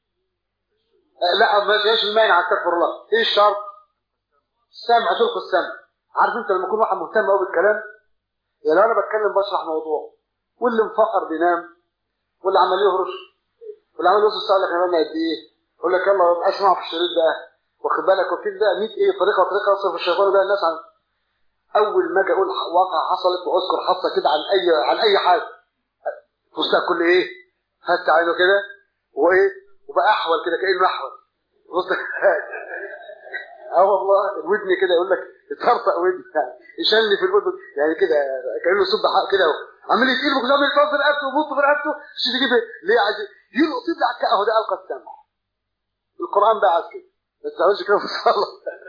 آه لا ما فيش المانع استغفر الله ايه الشرط السمع تلقي السمع عارف انت لما يكون واحد مهتم قوي بالكلام يعني لو انا بتكلم بشرح موضوع واللي مفقر بينام واللي عمال يهرش واللي عمال يوصل سؤال لك انا قد ايه يقول لك يلا اسمع في الشريط ده واخد بالك وفي ده 100 ايه طريقه وطريقه يصرف الشيطان بقى الناس عن اول ما اجي اقول واقعه حصلت واذكر حادثه كده عن اي عن اي حاجه تستاء كل ايه فتح عينه كده وايه وبقى احول كده كانه احول بص اه والله ودني كده يقول لك اتطرطق ودني يعني يشلني في الودن يعني كده كانه صب حق كده اهو عمال يتقل بكل عمال يطلع في رقبته ويبط في رقبته مش تجيب ليه عايز يلقط يبلع اهو ده القى السمع القران بقى عايز كده ما تستعملش كده في الصلاه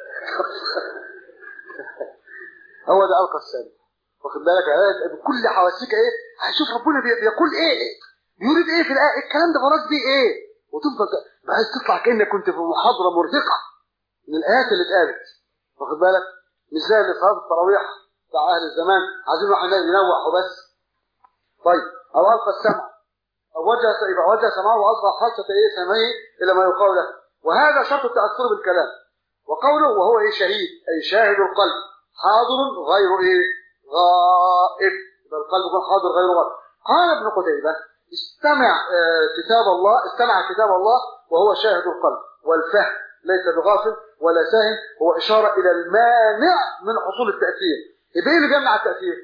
هو ده القى السمع واخد بالك بكل حواسيك ايه هشوف ربنا بيقول ايه يريد ايه في الايه الكلام ده مراد بيه ايه وتفضل عايز تطلع كانك كنت في محاضره مرهقه من الايات اللي اتقالت واخد بالك مش زي اللي صلاه التراويح بتاع اهل الزمان عايزين واحد ينوح وبس طيب او القى السمع او وجه يبقى وجه سمعه واصبح خاصه ايه سمعه الى ما يقال له وهذا شرط التأثر بالكلام وقوله وهو ايه شهيد اي شاهد القلب حاضر غير ايه غائب يبقى القلب يكون حاضر غير غائب قال ابن قتيبة استمع آه، كتاب الله استمع كتاب الله وهو شاهد القلب والفهم ليس بغافل ولا ساهم هو إشارة إلى المانع من حصول التأثير يبقى ايه اللي جمع التأثير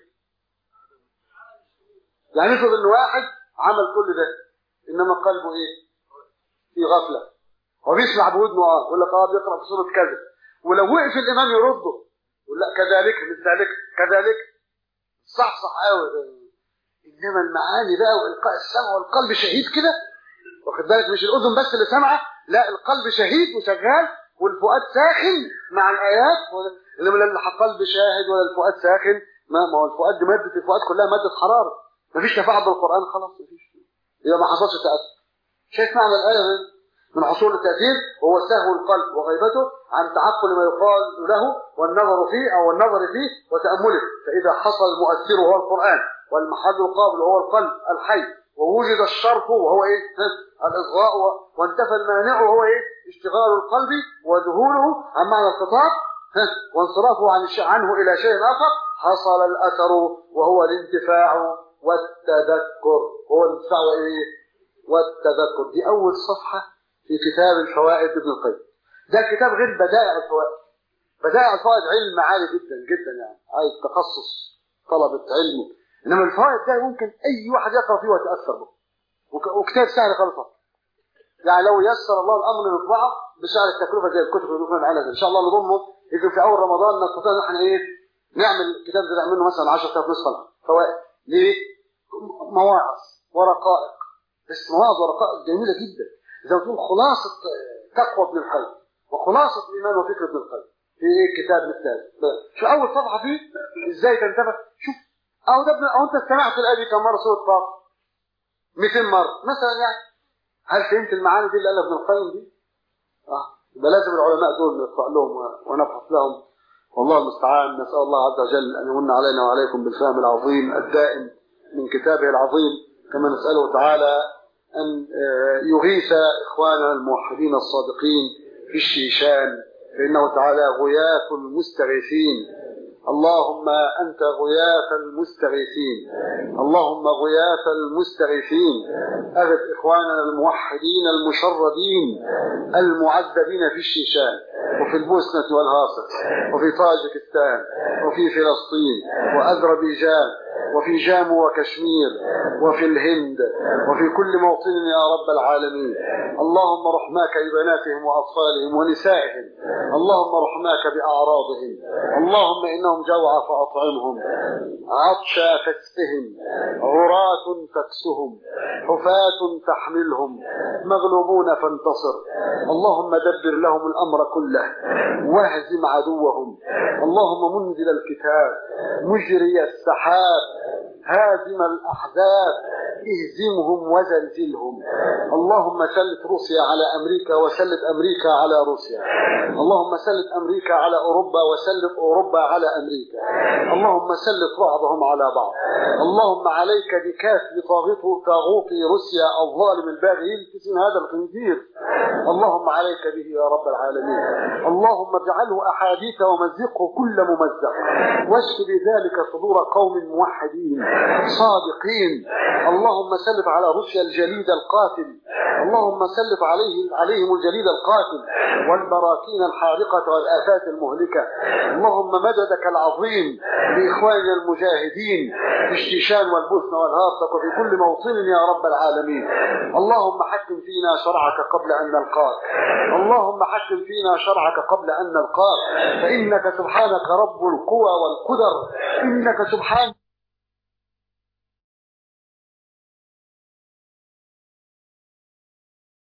يعني افرض ان واحد عمل كل ده انما قلبه ايه في غفله هو بيسمع بودنه اه يقول لك اه بيقرا في سوره كذا ولو وقف الامام يرده يقول لا كذلك مثل ذلك كذلك صح صح قوي انما المعاني بقى والقاء السمع والقلب شهيد كده واخد بالك مش الاذن بس اللي سامعه لا القلب شهيد وشغال والفؤاد ساخن مع الايات انما لا القلب شاهد ولا الفؤاد ساخن ما ما هو الفؤاد دي ماده الفؤاد كلها ماده حراره مفيش تفاعل بالقران خلاص مفيش يبقى ما حصلش تاثر شايف معنى الايه من من حصول التاثير هو سهو القلب وغيبته عن تعقل ما يقال له والنظر فيه او النظر فيه وتامله فاذا حصل المؤثر هو القران والمحل القابل هو القلب الحي ووجد الشرط وهو ايه الاصغاء وانتفى المانع وهو ايه اشتغال القلب وذهوله عن معنى الخطاب وانصرافه عن عنه الى شيء اخر حصل الاثر وهو الانتفاع والتذكر هو الانتفاع وايه والتذكر دي اول صفحه في كتاب الفوائد ابن القيم ده الكتاب غير بدائع الفوائد بدائع الفوائد علم عالي جدا جدا يعني عايز تخصص طلبة علم انما الفوائد ده ممكن اي واحد يقرا فيه ويتاثر به وكتاب سهل خالص يعني لو يسر الله الامر نطبعه بسعر التكلفه زي الكتب اللي بنقول عليها ان شاء الله نضمه يجي في اول رمضان نستطيع ان احنا ايه نعمل الكتاب ده نعمل منه مثلا 10000 نسخه فوائد ليه؟ مواعظ ورقائق بس مواعظ ورقائق جميله جدا زي ما تقول خلاصه تقوى ابن القيم وخلاصه الايمان وفكر ابن القيم في ايه الكتاب مثال شو اول صفحه فيه ازاي تنتبه شوف او ده ابن او انت استمعت الايه دي كم مره سوره طه 200 مره مثلا يعني هل فهمت المعاني دي اللي قالها ابن القيم دي اه يبقى لازم العلماء دول نقرا لهم ونبحث لهم والله المستعان نسال الله عز وجل ان يمن علينا وعليكم بالفهم العظيم الدائم من كتابه العظيم كما نساله تعالى أن يغيث إخواننا الموحدين الصادقين في الشيشان فإنه تعالى غياث المستغيثين اللهم أنت غياث المستغيثين اللهم غياث المستغيثين أغث إخواننا الموحدين المشردين المعذبين في الشيشان وفي البوسنة والهاصر وفي طاجكستان وفي فلسطين وأذربيجان وفي جامو وكشمير وفي الهند وفي كل موطن يا رب العالمين اللهم رحماك ببناتهم وأطفالهم ونسائهم اللهم رحماك بأعراضهم اللهم إنهم جوع فأطعمهم عطشا فاسقهم عراة تكسهم حفاة تحملهم مغلوبون فانتصر اللهم دبر لهم الأمر كله واهزم عدوهم اللهم منزل الكتاب مجري السحاب هازم الأحزاب اهزمهم وزلزلهم اللهم سلط روسيا على أمريكا وسلط أمريكا على روسيا اللهم سلط أمريكا على أوروبا وسلط أوروبا على أمريكا اللهم سلط بعضهم على بعض اللهم عليك بكافر طاغوت طاغوت روسيا الظالم الباغي يلتزم هذا الخنزير اللهم عليك به يا رب العالمين اللهم اجعله أحاديث ومزقه كل ممزق واشف بذلك صدور قوم موحدين صادقين اللهم سلط على روسيا الجليد القاتل اللهم سلط عليه عليهم الجليد القاتل والبراكين الحارقة والآفات المهلكة اللهم مددك العظيم لإخواننا المجاهدين في الشيشان والبوسنة والهرطق وفي كل موطن يا رب العالمين اللهم حكم فينا شرعك قبل أن نلقاك اللهم حكم فينا شرعك قبل أن نلقاك فإنك سبحانك رب القوى والقدر إنك سبحانك